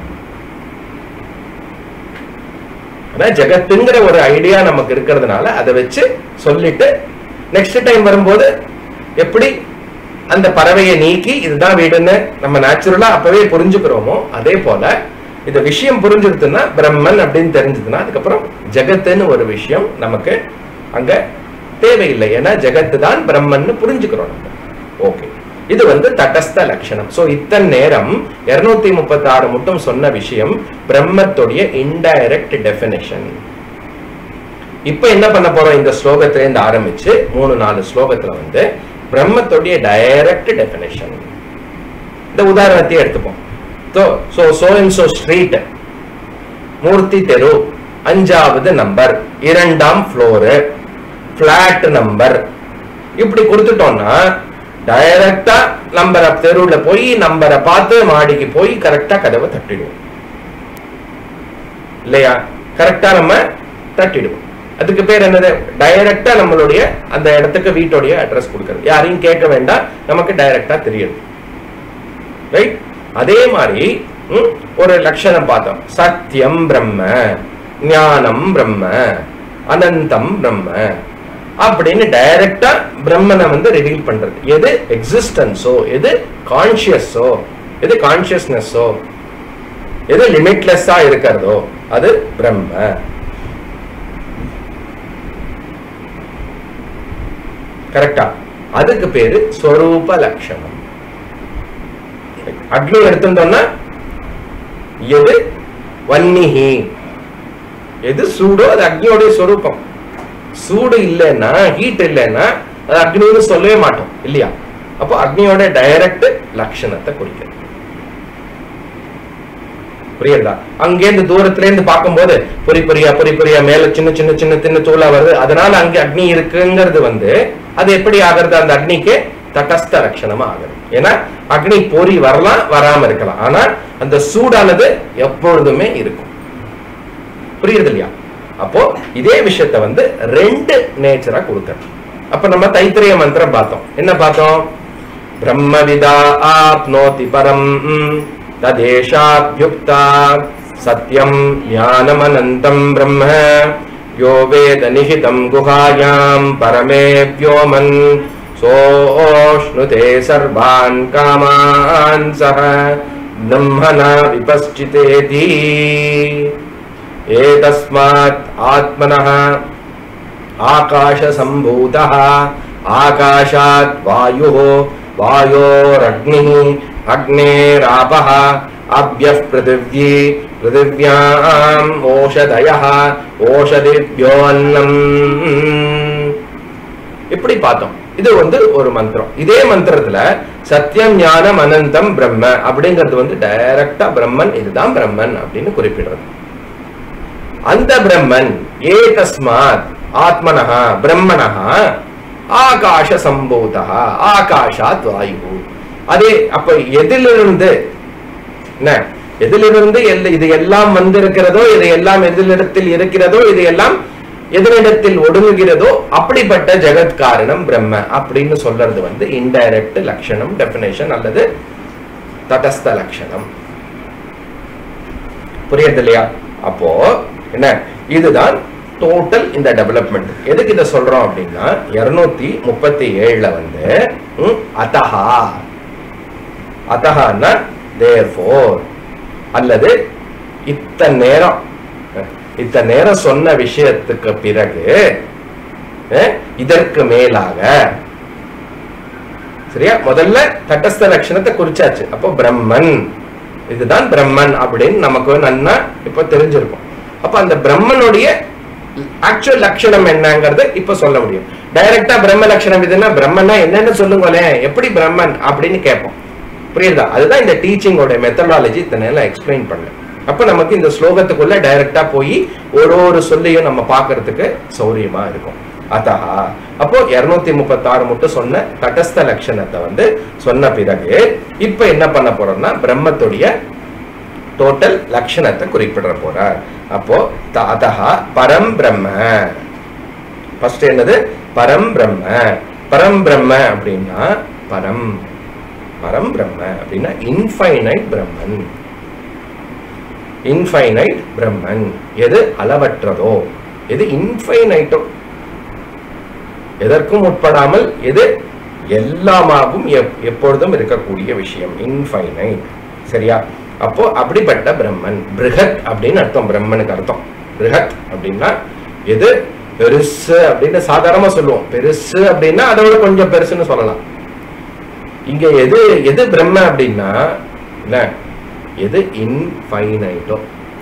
ஆனா ஜெகத்துங்கிற ஒரு ஐடியா நமக்கு இருக்கிறதுனால அதை வச்சு சொல்லிட்டு நெக்ஸ்ட் டைம் வரும்போது எப்படி அந்த பறவையை நீக்கி இதுதான் வீடுன்னு நம்ம நேச்சுரலா அப்பவே புரிஞ்சுக்கிறோமோ அதே போல இந்த விஷயம் புரிஞ்சுடுதுன்னா பிரம்மன் அப்படின்னு தெரிஞ்சதுன்னா அதுக்கப்புறம் ஜெகத்துன்னு ஒரு விஷயம் நமக்கு அங்க தேவையில்லை ஏன்னா ஜெகத்து தான் பிரம்மன்னு புரிஞ்சுக்கிறோம் நம்ம ஓகே இது வந்து தட்டஸ்த லட்சணம் சோ இத்தனை நேரம் இருநூத்தி முப்பத்தி ஆறு மட்டும் சொன்ன விஷயம் பிரம்மத்துடைய இன்டைரக்ட் டெபினேஷன் இப்ப என்ன பண்ண போறோம் இந்த ஸ்லோகத்துல இருந்து ஆரம்பிச்சு மூணு நாலு ஸ்லோகத்துல வந்து பிரம்மத்துடைய டைரக்ட் டெபினேஷன் இந்த உதாரணத்தையே எடுத்துப்போம் so so so and so street Murthy தெரு அஞ்சாவது நம்பர் இரண்டாம் ஃப்ளோரு ஃபிளாட் நம்பர் இப்படி கொடுத்துட்டோம்னா டைரக்டா நம்பரை தெருவுல போய் நம்பரை பார்த்து மாடிக்கு போய் கரெக்டா கதவை தட்டிடுவோம் இல்லையா கரெக்டா நம்ம தட்டிடுவோம் அதுக்கு பேர் என்னது டைரக்டா நம்மளுடைய அந்த இடத்துக்கு வீட்டுடைய அட்ரஸ் கொடுக்கறது யாரையும் கேட்க வேண்டாம் நமக்கு டைரக்டா தெரியுது ரைட் அதே மாதிரி ம், ஒரு லட்சணம் பார்த்தோம் சத்தியம் பிரம்ம ஞானம் பிரம்ம அனந்தம் பிரம்ம அப்படின்னு டைரக்டா பிரம்மனை வந்து ரிவீல் பண்றது எது எக்ஸிஸ்டன்ஸோ எது கான்சியஸோ எது கான்சியஸ்னஸோ எது லிமிட்லெஸ்ஸா இருக்கிறதோ அது பிரம்ம கரெக்டா அதுக்கு பேரு ஸ்வரூப லட்சணம் அக்னி எடுத்துட்டோம்னா எது வன்னிஹி எது சூடோ அது அக்னியோடைய சொரூபம் சூடு இல்லைன்னா ஹீட் இல்லைன்னா அது அக்னின்னு சொல்லவே மாட்டோம் இல்லையா அப்போ அக்னியோட டைரக்ட் லட்சணத்தை குறிக்கிறது புரியுதா அங்கேருந்து தூரத்துல இருந்து பார்க்கும்போது பொறி பொரியா பொறி பொரியா மேல சின்ன சின்ன சின்ன சின்ன தூளா வருது அதனால அங்க அக்னி இருக்குங்கிறது வந்து அது எப்படி ஆகிறது அந்த அக்னிக்கு தடஸ்த லட்சணமா ஆகுது ஏன்னா அக்னி பொறி வரலாம் வராம இருக்கலாம் ஆனா அந்த சூடானது எப்பொழுதுமே இருக்கும் புரியுது இல்லையா அப்போ இதே விஷயத்த வந்து ரெண்டு நேச்சரா கொடுக்கறது அப்ப நம்ம தைத்திரிய மந்திரம் பார்த்தோம் என்ன பார்த்தோம் பிரம்மவிதா ஆப்னோதி பரம் ததேஷாப்யுக்தா சத்யம் ஞானமனந்தம் பிரம்ம யோ வேத நிஹிதம் குஹாயாம் பரமே व्योमन् सोऽश्नुते सर्वान् कामान् सह ब्रह्मणा विपश्चितेति एतस्मात् आत्मनः आकाशसम्भूतः आकाशात् वायुः वायोरग्निः अग्नेरापः अभ्यः पृथिव्ये पृथिव्याम् ओषधयः ओषधिभ्योऽन्नम् இப்படி பார்த்தோம் இது வந்து ஒரு மந்திரம் இதே மந்திரத்துல சத்தியம் ஞானம் அனந்தம் பிரம்ம அப்படிங்கிறது வந்து டைரக்டா பிரம்மன் இதுதான் பிரம்மன் அப்படின்னு குறிப்பிடுறது அந்த பிரம்மன் ஏ தஸ்மாத் ஆத்மனஹா பிரம்மனஹா ஆகாஷ சம்பூதா ஆகாஷாத் வாயு அதே அப்ப எதிலிருந்து என்ன எதிலிருந்து எல்ல- இது எல்லாம் வந்திருக்கிறதோ இது எல்லாம் எதிலிடத்தில் இருக்கிறதோ இது எல்லாம் எதிரிடத்தில் ஒடுங்குகிறதோ அப்படிப்பட்ட ஜெகத் காரணம் பிரம்ம அப்படின்னு சொல்றது வந்து இன்டைரக்ட் லட்சணம் டெபினேஷன் அல்லது தடஸ்த லட்சணம் புரியுது இல்லையா அப்போ என்ன இதுதான் டோட்டல் இந்த டெவலப்மெண்ட் எதுக்கு இதை சொல்றோம் அப்படின்னா இருநூத்தி முப்பத்தி ஏழுல வந்து ம், அதஹா அதஹான்னா தேர்ஃபோர் அல்லது இத்தனை நேரம் அஹ், இத்தனை நேரம் சொன்ன விஷயத்துக்கு பிறகு அஹ், இதற்கு மேலாக சரியா முதல்ல தட்டஸ்த லட்சணத்தை குறிச்சாச்சு அப்போ பிரம்மன் இதுதான் பிரம்மன் அப்படின்னு நமக்கு நன்னா இப்ப தெரிஞ்சிருக்கும் அப்ப அந்த பிரம்மனுடைய ஆக்சுவல் லட்சணம் என்னங்கறது இப்ப சொல்ல முடியும் டைரக்டா பிரம்ம லட்சணம் இதுன்னா பிரம்மன்னா என்னன்னு சொல்லுங்களேன் எப்படி பிரம்மன் அப்படின்னு கேட்போம் புரியுதா அதுதான் இந்த டீச்சிங்கோட மெத்தடாலஜி இத்தனை நேரம் எக்ஸ்பிளைன் பண்ணேன் அப்ப நமக்கு இந்த ஸ்லோகத்துக்குள்ள டைரக்டா போய் ஒரு ஒரு சொல்லையும் நம்ம பார்க்கிறதுக்கு சௌரியமா இருக்கும் அத்தஹா அப்போ இருநூத்தி முப்பத்தாறு மட்டும் சொன்ன தடஸ்த லட்சணத்தை வந்து சொன்ன பிறகு இப்ப என்ன பண்ண போறோம்னா பிரம்மத்துடைய டோட்டல் லட்சணத்தை குறிப்பிட போறார் அப்போ த- அதஹா பரம் பிரம்ம ஃபர்ஸ்ட் என்னது பரம் பிரம்ம பரம் பிரம்ம அப்படின்னா பரம் பரம் பிரம்ம அப்படின்னா இன்ஃபைனைட் பிரம்மன் இன்ஃபைனைட் பிரம்மன் எது அளவற்றதோ எது இன்ஃபைனைட்டோ எதற்கும் உட்படாமல் எது எல்லாமாகவும் எப்- எப்பொழுதும் இருக்கக்கூடிய விஷயம் இன்ஃபைனைட் சரியா அப்போ அப்படிப்பட்ட பிரம்மன் பிருகத் அப்படின்னு அர்த்தம் பிரம்மனுக்கு அர்த்தம் பிருகத் அப்படின்னா எது பெருசு அப்படின்னு சாதாரணமா சொல்லுவோம் பெருசு அப்படின்னா அதோட கொஞ்சம் பெருசுன்னு சொல்லலாம் இங்க எது எது பிரம்ம அப்படின்னா என்ன எது இன்ஃபைனைட்டோ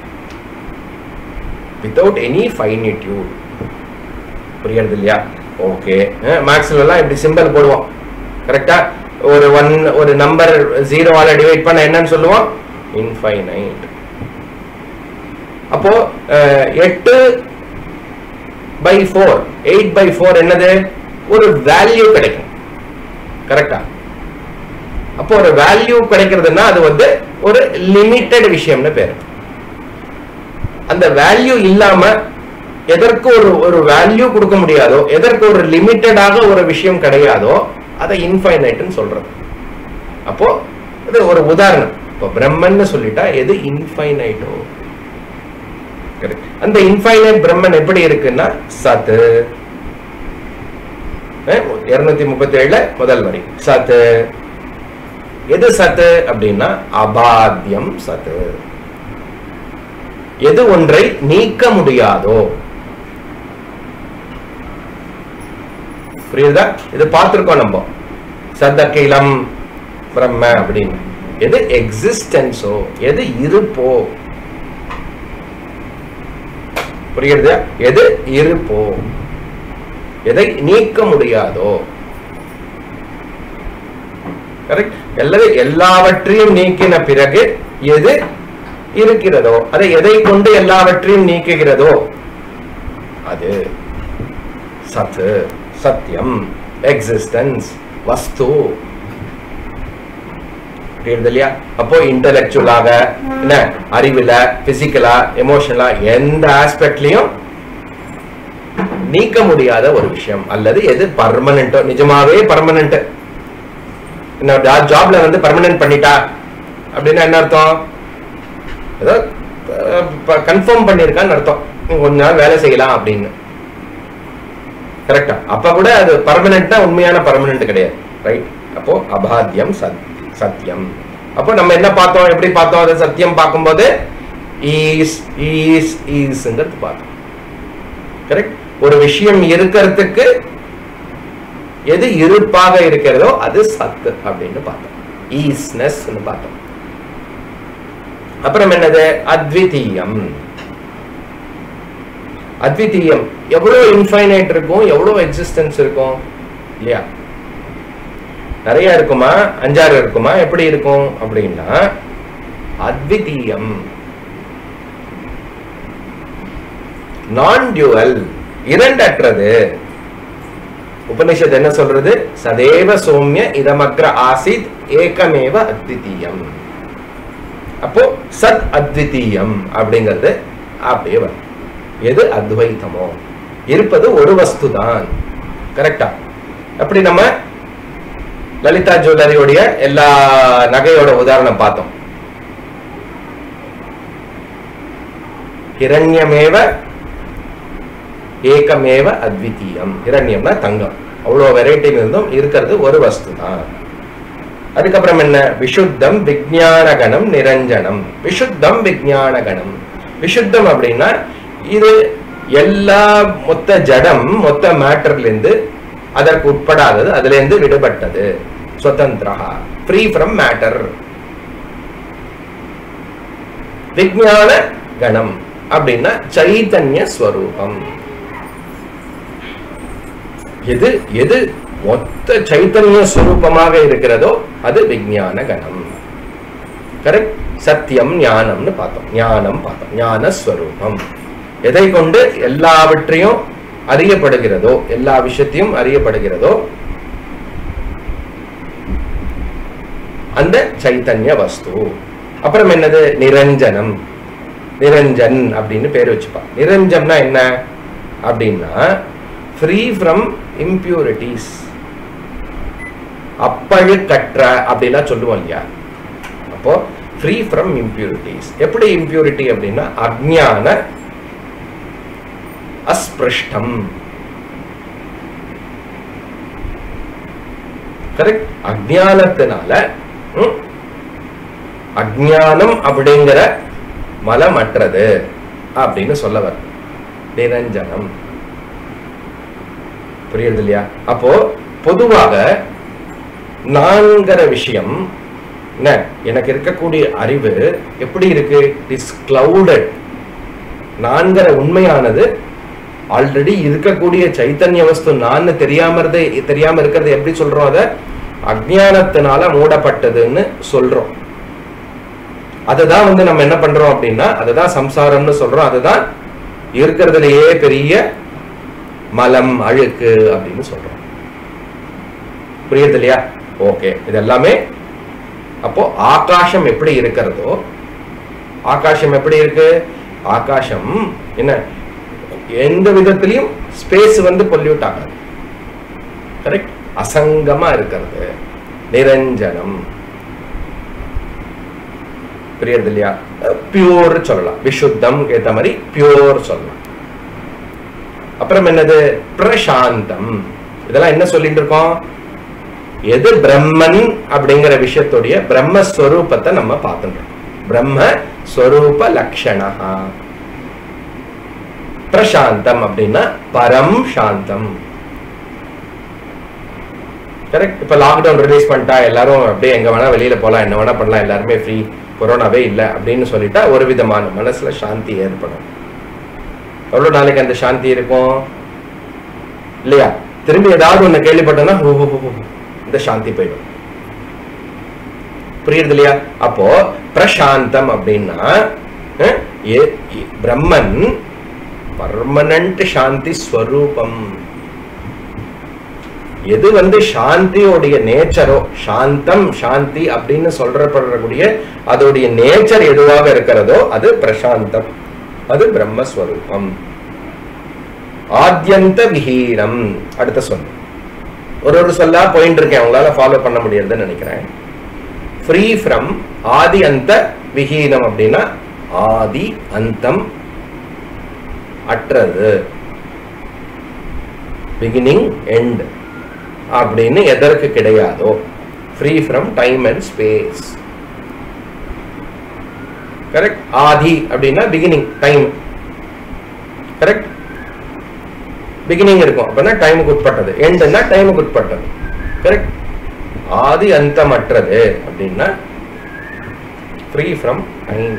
வித்தவுட் எனி ஃபைனிட்யூட் புரியுறது இல்லையா ஓகே மேக்ஸ்ல எல்லாம் இப்படி சிம்பிள் போடுவோம் கரெக்டா ஒரு ஒன் ஒரு நம்பர் ஜீரோவால டிவைட் பண்ண என்னன்னு சொல்லுவோம் இன்ஃபைனைட் அப்போ அஹ், எட்டு by four eight by four என்னது ஒரு வேல்யூ கிடைக்கும் கரெக்டா அப்போ ஒரு வேல்யூ கிடைக்கிறதுன்னா அது வந்து ஒரு லிமிட்டெட் விஷயம்னு பேரு அந்த வேல்யூ இல்லாம எதற்கு ஒரு ஒரு வேல்யூ கொடுக்க முடியாதோ எதற்கு ஒரு லிமிட்டடாக ஒரு விஷயம் கிடையாதோ அதை இன்ஃபைனைட்னு சொல்றது அப்போ இது ஒரு உதாரணம் இப்போ பிரம்மன்னு சொல்லிட்டா எது இன்ஃபைனைட்டோ Correct. அந்த இன்ஃபைனைட் பிரம்மன் எப்படி இருக்குன்னா சத்து இருநூத்தி முப்பத்தி ஏழுல முதல் வரி சத்து எது சத்து அப்படின்னா அபாத்தியம் சத்து எது ஒன்றை நீக்க முடியாதோ புரியுதா இது பார்த்திருக்கோம் நம்ம சத்தக்கிலம் பிரம்ம அப்படின்னு எது எக்ஸிஸ்டன்ஸோ எது இருப்போ புரியுது எது இருப்போ எதை நீக்க முடியாதோ கரெக்ட் எல்லாரும் எல்லாவற்றையும் நீக்கின பிறகு எது இருக்கிறதோ அதை எதை கொண்டு எல்லாவற்றையும் நீக்குகிறதோ அது சத்து சத்தியம் எக்ஸிஸ்டன்ஸ் வஸ்து புரியுது இல்லையா அப்போ இன்டலெக்சுவலாக என்ன அறிவுல பிசிக்கலா எமோஷனலா எந்த ஆஸ்பெக்ட்லயும் நீக்க முடியாத ஒரு விஷயம் அல்லது எது பர்மனண்டோ நிஜமாவே பர்மனன்ட் ஜாப்ல வந்து பர்மனன்ட் பண்ணிட்டா அப்படின்னா என்ன அர்த்தம் ஏதோ கன்ஃபார்ம் பண்ணியிருக்கான்னு அர்த்தம் நீங்க கொஞ்ச நாள் வேலை செய்யலாம் அப்படின்னு கரெக்டா அப்ப கூட அது பர்மனன்ட்னா உண்மையான பர்மனன்ட் கிடையாது ரைட் அப்போ அபாத்தியம் சத் சத்தியம் அப்போ நம்ம என்ன பார்த்தோம் எப்படி பார்த்தோம் அது சத்தியம் பார்க்கும்போது ஈஸ் ஈஸ் ஈஸ்ங்கிறது பார்த்தோம் கரெக்ட் ஒரு விஷயம் இருக்கிறதுக்கு எது இருப்பாக இருக்கிறதோ அது சத்து அப்படின்னு பார்த்தோம் ஈஸ்னஸ் பார்த்தோம் அப்புறம் என்னது அத்விதீயம் அத்விதீயம் எவ்வளவு இன்ஃபைனைட் இருக்கும் எவ்வளவு எக்ஸிஸ்டன்ஸ் இருக்கும் இல்லையா நிறைய இருக்குமா அஞ்சாறு இருக்குமா எப்படி இருக்கும் அப்படின்னா அத்விதீயம் நான் டியூவல் இரண்டற்றது உபனிஷத் என்ன சொல்றது சதேவ சௌமிய இதமக்ர ஆசித் ஏகமேவ அத்விதீயம் அப்போ சத் அத்விதீயம் அப்படிங்கிறது அப்படியே வரும் எது அத்வைத்தமோ இருப்பது ஒரு வஸ்து தான் கரெக்டா அப்படி நம்ம லலிதா ஜுவல்லரியோடைய எல்லா நகையோட உதாரணம் பார்த்தோம் ஹிரண்யமேவ ஏகமேவ அத்விதீயம் ஹிரண்யம்னா தங்கம் அவ்வளோ வெரைட்டி இருந்தும் இருக்கிறது ஒரு வஸ்து தான் அதுக்கப்புறம் என்ன விசுத்தம் விஜானகணம் நிரஞ்சனம் விசுத்தம் விஜானகணம் விசுத்தம் அப்படின்னா இது எல்லா மொத்த ஜடம் மொத்த மேட்டர்ல இருந்து அதற்கு உட்படாதது அதுல இருந்து விடுபட்டது சுதந்திரா ஃப்ரீ ஃப்ரம் மேட்டர் விஜான கணம் அப்படின்னா சைத்தன்ய ஸ்வரூபம் எது எது மொத்த சைத்தன்ய ஸ்வரூபமாக இருக்கிறதோ அது விஜான கணம் கரெக்ட் சத்தியம் ஞானம்னு பார்த்தோம் ஞானம் பார்த்தோம் ஞான ஸ்வரூபம் எதை கொண்டு எல்லாவற்றையும் அறியப்படுகிறதோ எல்லா விஷயத்தையும் அறியப்படுகிறதோ அந்த சைத்தன்ய வஸ்து அப்புறம் என்னது நிரஞ்சனம் நிரஞ்சன் அப்படின்னு பேர் வச்சுப்பா நிரஞ்சம்னா என்ன அப்படின்னா ஃப்ரீ ஃப்ரம் இம்பியூரிட்டிஸ் அப்பழுக்கற்ற அப்படிலாம் சொல்லுவோம் இல்லையா அப்போ ஃப்ரீ ஃப்ரம் இம்பியூரிட்டிஸ் எப்படி இம்பியூரிட்டி அப்படின்னா அஜ்ஞான அஸ்பிருஷ்டம் கரெக்ட் அஜ்ஞானத்தினால ம், அஜ்ஞானம் அப்படிங்கிற மலமற்றது அப்படின்னு சொல்ல வர நிரஞ்சனம் புரியுது இல்லையா அப்போ பொதுவாக நான்கிற விஷயம் என்ன எனக்கு இருக்கக்கூடிய அறிவு எப்படி இருக்கு இஸ் கிளவுடட் நான்கிற உண்மையானது ஆல்ரெடி இருக்கக்கூடிய சைத்தன்ய வஸ்து நான் தெரியாம இருந்தே தெரியாம இருக்கிறது எப்படி சொல்றோம் அத அஜ்ஞானத்தினால மூடப்பட்டதுன்னு சொல்றோம் அதுதான் வந்து நம்ம என்ன பண்றோம் அப்படின்னா அதுதான் சம்சாரம்னு சொல்றோம் அதுதான் இருக்கிறதுலயே பெரிய மலம் அழுக்கு அப்படின்னு சொல்றோம் புரியுது இல்லையா ஓகே இது எல்லாமே அப்போ ஆகாசம் எப்படி இருக்கிறதோ ஆகாசம் எப்படி இருக்கு ஆகாசம் என்ன எந்த விதத்திலையும் ஸ்பேஸ் வந்து பொல்யூட் ஆகாது கரெக்ட் அசங்கமா இருக்கிறது நிரஞ்சனம் புரியுது இல்லையா பியூர் சொல்லலாம் விசுத்தம் ஏத்த மாதிரி பியூர் சொல்லலாம் அப்புறம் என்னது பிரசாந்தம் இதெல்லாம் என்ன சொல்லிட்டு இருக்கோம் எது பிரம்மன் அப்படிங்கிற விஷயத்துடைய பிரம்மஸ்வரூபத்தை நம்ம பார்த்துட்டோம் பிரம்ம ஸ்வரூப லக்ஷணா பிரசாந்தம் அப்படின்னா பரம் சாந்தம் கரெக்ட் இப்ப லாக்டவுன் ரிலீஸ் பண்ணிட்டா எல்லாரும் அப்படியே எங்க வேணா வெளியில போலாம் என்ன வேணா பண்ணலாம் எல்லாருமே ஃப்ரீ கொரோனாவே இல்லை அப்படின்னு சொல்லிட்டா ஒரு விதமான மனசுல சாந்தி ஏற்படும் எவ்வளவு நாளைக்கு அந்த சாந்தி இருக்கும் இல்லையா திரும்பி ஏதாவது ஒண்ணு கேள்விப்பட்டோம்னா ஹூ, ஹூ, ஹூ, ஹூ, இந்த சாந்தி போயிடும் புரியுது இல்லையா அப்போ பிரசாந்தம் அப்படின்னா அஹ், எ- எ- பிரம்மன் பர்மனன்ட் சாந்தி ஸ்வரூபம் எது வந்து சாந்தியோடைய நேச்சரோ சாந்தம் சாந்தி அப்படின்னு சொல்றப்படக்கூடிய அதோடைய நேச்சர் எதுவாக இருக்கிறதோ அது பிரசாந்தம் அது பிரம்மஸ்வரூபம் ஆத்யந்த விஹீனம் அடுத்த சொல் ஒரு ஒரு சொல்லா போயிட்டு இருக்கேன் உங்களால ஃபாலோ பண்ண முடியாதுன்னு நினைக்கிறேன் ஃப்ரீ ஃப்ரம் ஆதி அந்த விஹீனம் அப்படின்னா ஆதி அந்தம் அற்றது பிகினிங் எண்ட் அப்படின்னு எதற்கு கிடையாதோ free from time and space correct ஆதி அப்படின்னா பிகினிங் டைம் கரெக்ட் பிகினிங் இருக்கும் அப்படின்னா டைமுக்கு உட்பட்டது எண்டுன்னா டைமுக்கு உட்பட்டது கரெக்ட் ஆதி அந்தமற்றது அப்படின்னா free from time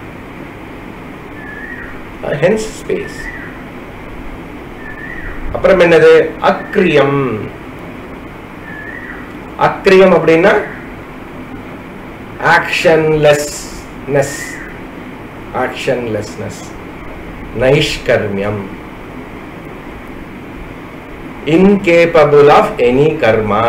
hence space அப்புறம் என்னது அக்ரியம் அக்ரியம் அப்படின்னா ஆக்ஷன்லெஸ்னஸ் ஆக்ஷன்லெஸ்னஸ் நைஷ்கர்மியம் இன்கேபபிள் ஆஃப் எனி கர்மா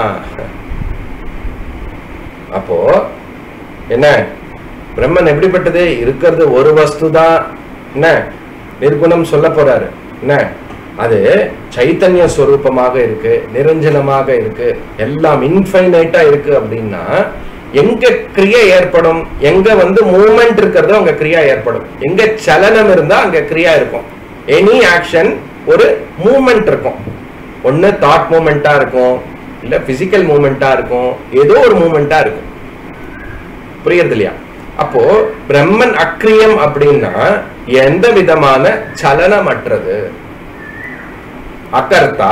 அப்போ என்ன பிரம்மன் எப்படிப்பட்டது இருக்கிறது ஒரு வஸ்து தான் என்ன நிர்குணம் சொல்ல போறாரு என்ன அது சைத்தன்ய ஸ்வரூபமாக இருக்கு நிரஞ்சனமாக இருக்கு எல்லாம் இன்ஃபைனைட்டா இருக்கு அப்படின்னா எங்க கிரியா ஏற்படும் எங்க வந்து மூமெண்ட் இருக்கிறதோ அங்க கிரியா ஏற்படும் எங்க சலனம் இருந்தா அங்க கிரியா இருக்கும் எனி ஆக்ஷன் ஒரு மூமெண்ட் இருக்கும் ஒண்ணு தாட் மூமெண்டா இருக்கும் இல்ல பிசிக்கல் மூமெண்டா இருக்கும் ஏதோ ஒரு மூமெண்டா இருக்கும் புரியுறது இல்லையா அப்போ பிரம்மன் அக்ரியம் அப்படின்னா எந்த விதமான சலனமற்றது அகர்த்தா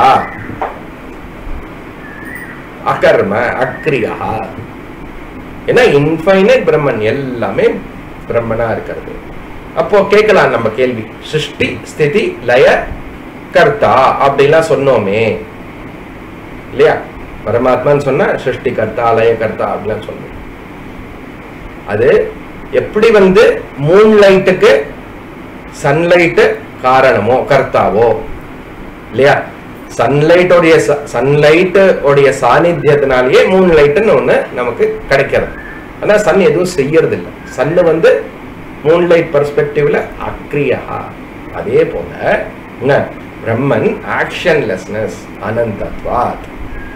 அகர்ம அக்ரியா ஏன்னா இன்ஃபைனைட் பிரம்மன் எல்லாமே பிரம்மனா இருக்கிறது அப்போ கேட்கலாம் நம்ம கேள்வி சிருஷ்டி ஸ்திதி லய கர்த்தா அப்படிலாம் சொன்னோமே இல்லையா பரமாத்மான்னு சொன்னா சிருஷ்டி கர்த்தா லய கர்த்தா அப்படிலாம் சொன்னோம் அது எப்படி வந்து மூன் லைட்டுக்கு சன்லைட்டு காரணமோ கர்த்தாவோ இல்லையா சன்லைட்டோடைய சன்லைட் உடைய சாநித்தியத்தினாலேயே மூன் லைட்டுன்னு ஒண்ணு நமக்கு கிடைக்கிறது ஆனா சன் எதுவும் செய்யறது இல்லை சன்னு வந்து மூன் லைட் பர்ஸ்பெக்டிவ்ல அக்ரியா அதே போல என்ன பிரம்மன் ஆக்ஷன்லெஸ்னஸ் அனந்தத்வாத்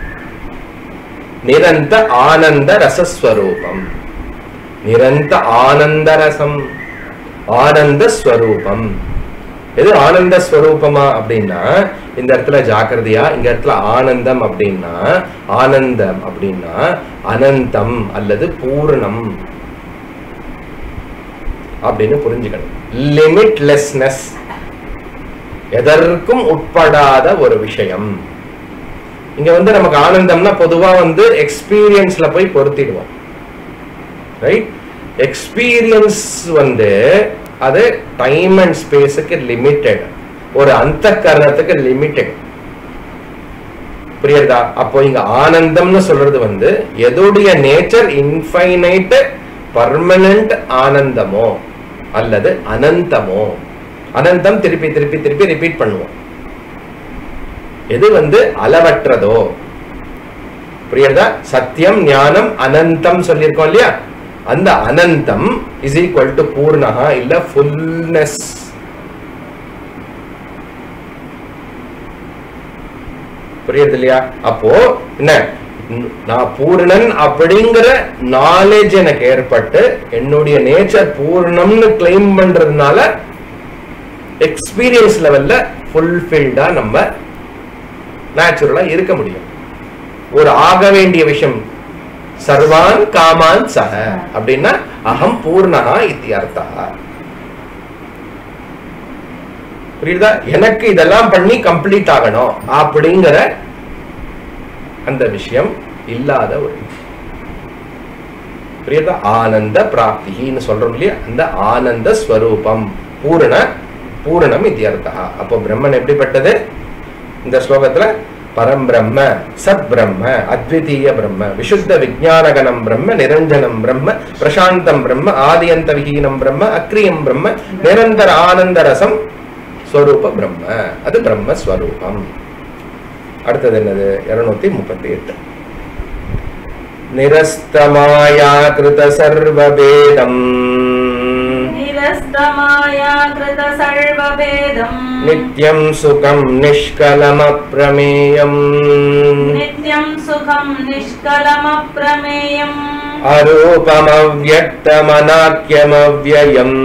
நிரந்த ஆனந்த ரசஸ்வரூபம் நிரந்த ஆனந்த ரசம் ஆனந்த ஸ்வரூபம் எது ஆனந்த ஸ்வரூபமா அப்படின்னா இந்த இடத்துல ஜாக்கிரதையா இந்த இடத்துல ஆனந்தம் அப்படின்னா ஆனந்தம் அப்படின்னா அனந்தம் அல்லது பூர்ணம் அப்படின்னு புரிஞ்சுக்கணும் லிமிட்லெஸ்னஸ் எதற்கும் உட்படாத ஒரு விஷயம் இங்க வந்து நமக்கு ஆனந்தம்னா பொதுவா வந்து எக்ஸ்பீரியன்ஸ்ல போய் பொருத்திடுவோம் ரைட் எக்ஸ்பீரியன்ஸ் வந்து அது டைம் அண்ட் ஸ்பேஸுக்கு லிமிட்டெட் ஒரு அந்த கரணத்துக்கு லிமிட்டெட் புரியுதா அப்போ இங்க ஆனந்தம்னு சொல்றது வந்து எதுடைய நேச்சர் இன்ஃபைனைட் பர்மனன்ட் ஆனந்தமோ அல்லது அனந்தமோ அனந்தம் திருப்பி திருப்பி திருப்பி ரிப்பீட் பண்ணுவோம் எது வந்து அளவற்றதோ புரியுதா சத்தியம் ஞானம் அனந்தம் சொல்லியிருக்கோம் இல்லையா அந்த அனந்தம் இஸ் ஈக்குவல் டு பூர்ணகா இல்ல ஃபுல்னஸ் புரியுது இல்லையா அப்போ என்ன ந- நான் பூரணன் அப்படிங்கிற நாலேஜ் எனக்கு ஏற்பட்டு என்னுடைய நேச்சர் பூர்ணம்னு கிளைம் பண்றதுனால எக்ஸ்பீரியன்ஸ் லெவல்ல ஃபுல்ஃபில்டா நம்ம நேச்சுரலா இருக்க முடியும் ஒரு ஆக வேண்டிய விஷயம் சர்வான் காமான் சக அப்படின்னா அகம் பூர்ணகா இத்தியர்த்தா புரியுதா எனக்கு இதெல்லாம் பண்ணி கம்ப்ளீட் ஆகணும் அப்படிங்கிற அந்த விஷயம் இல்லாத ஒரு விஷயம். புரியுதா ஆனந்த பிராப்தின்னு சொல்றோம் இல்லையா அந்த ஆனந்த ஸ்வரூபம் பூரண பூரணம் இத்தியர்த்தா அப்போ பிரம்மன் எப்படிப்பட்டது இந்த ஸ்லோகத்துல பரம் பிரம்ம சத் பிரம்ம அத்விதீய பிரம்ம விசுத்த விஜானகனம் பிரம்ம நிரஞ்சனம் பிரம்ம பிரசாந்தம் பிரம்ம ஆதியந்த விஹீனம் பிரம்ம அக்ரியம் பிரம்ம நிரந்தர ஆனந்த ரசம் ஸ்வரூப பிரம்ம அது பிரம்மஸ்வரூபம் அடுத்தது என்னது இருநூத்தி முப்பத்தி எட்டு நிரஸ்தமாயா கிருத சர்வபேதம் निरस्तमाया कृत सर्वभेदम् நித்யம் சுகம் நிஷ்கலமப்ரமேயம் नित्यं सुखं निष्कलमप्रमेयम् அரூபமவ்யக்தமனாக்கியமவ்யயம்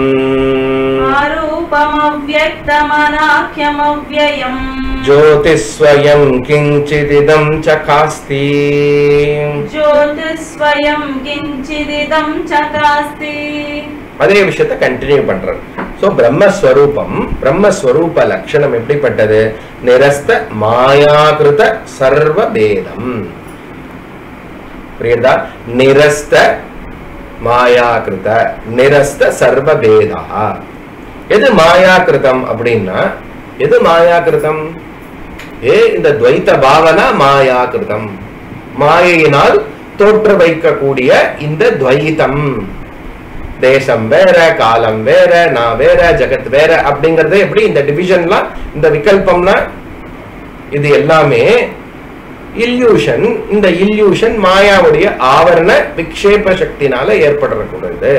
आरूपमव्यक्तमनाख्यमव्ययम् ஜோதிஸ்வயம் கிஞ்சிதிதம் சகாஸ்தி ज्योतिस्वयं किञ्चिदिदं चकास्ति அதே விஷயத்தை கண்டினியூ பண்றது சோ பிரம்மஸ்வரூபம் பிரம்மஸ்வரூப லட்சணம் எப்படிப்பட்டது நிரஸ்த மாயாகிருத சர்வபேதம் புரியுதா நிரஸ்த மாயாகிருத நிரஸ்த சர்வபேதா எது மாயாகிருதம் அப்படின்னா எது மாயாகிருதம் ஏ இந்த துவைத்த பாவனா மாயாகிருதம் மாயையினால் தோற்று வைக்கக்கூடிய இந்த துவைத்தம் தேசம் வேற காலம் வேற நான் வேற ஜெகத் வேற அப்படிங்கறது எப்படி இந்த டிவிஷன்லாம் இந்த விகல்பம்லாம் இது எல்லாமே இல்யூஷன் இந்த இல்யூஷன் மாயாவுடைய ஆவரண விக்ஷேப சக்தினால ஏற்படக்கூடியது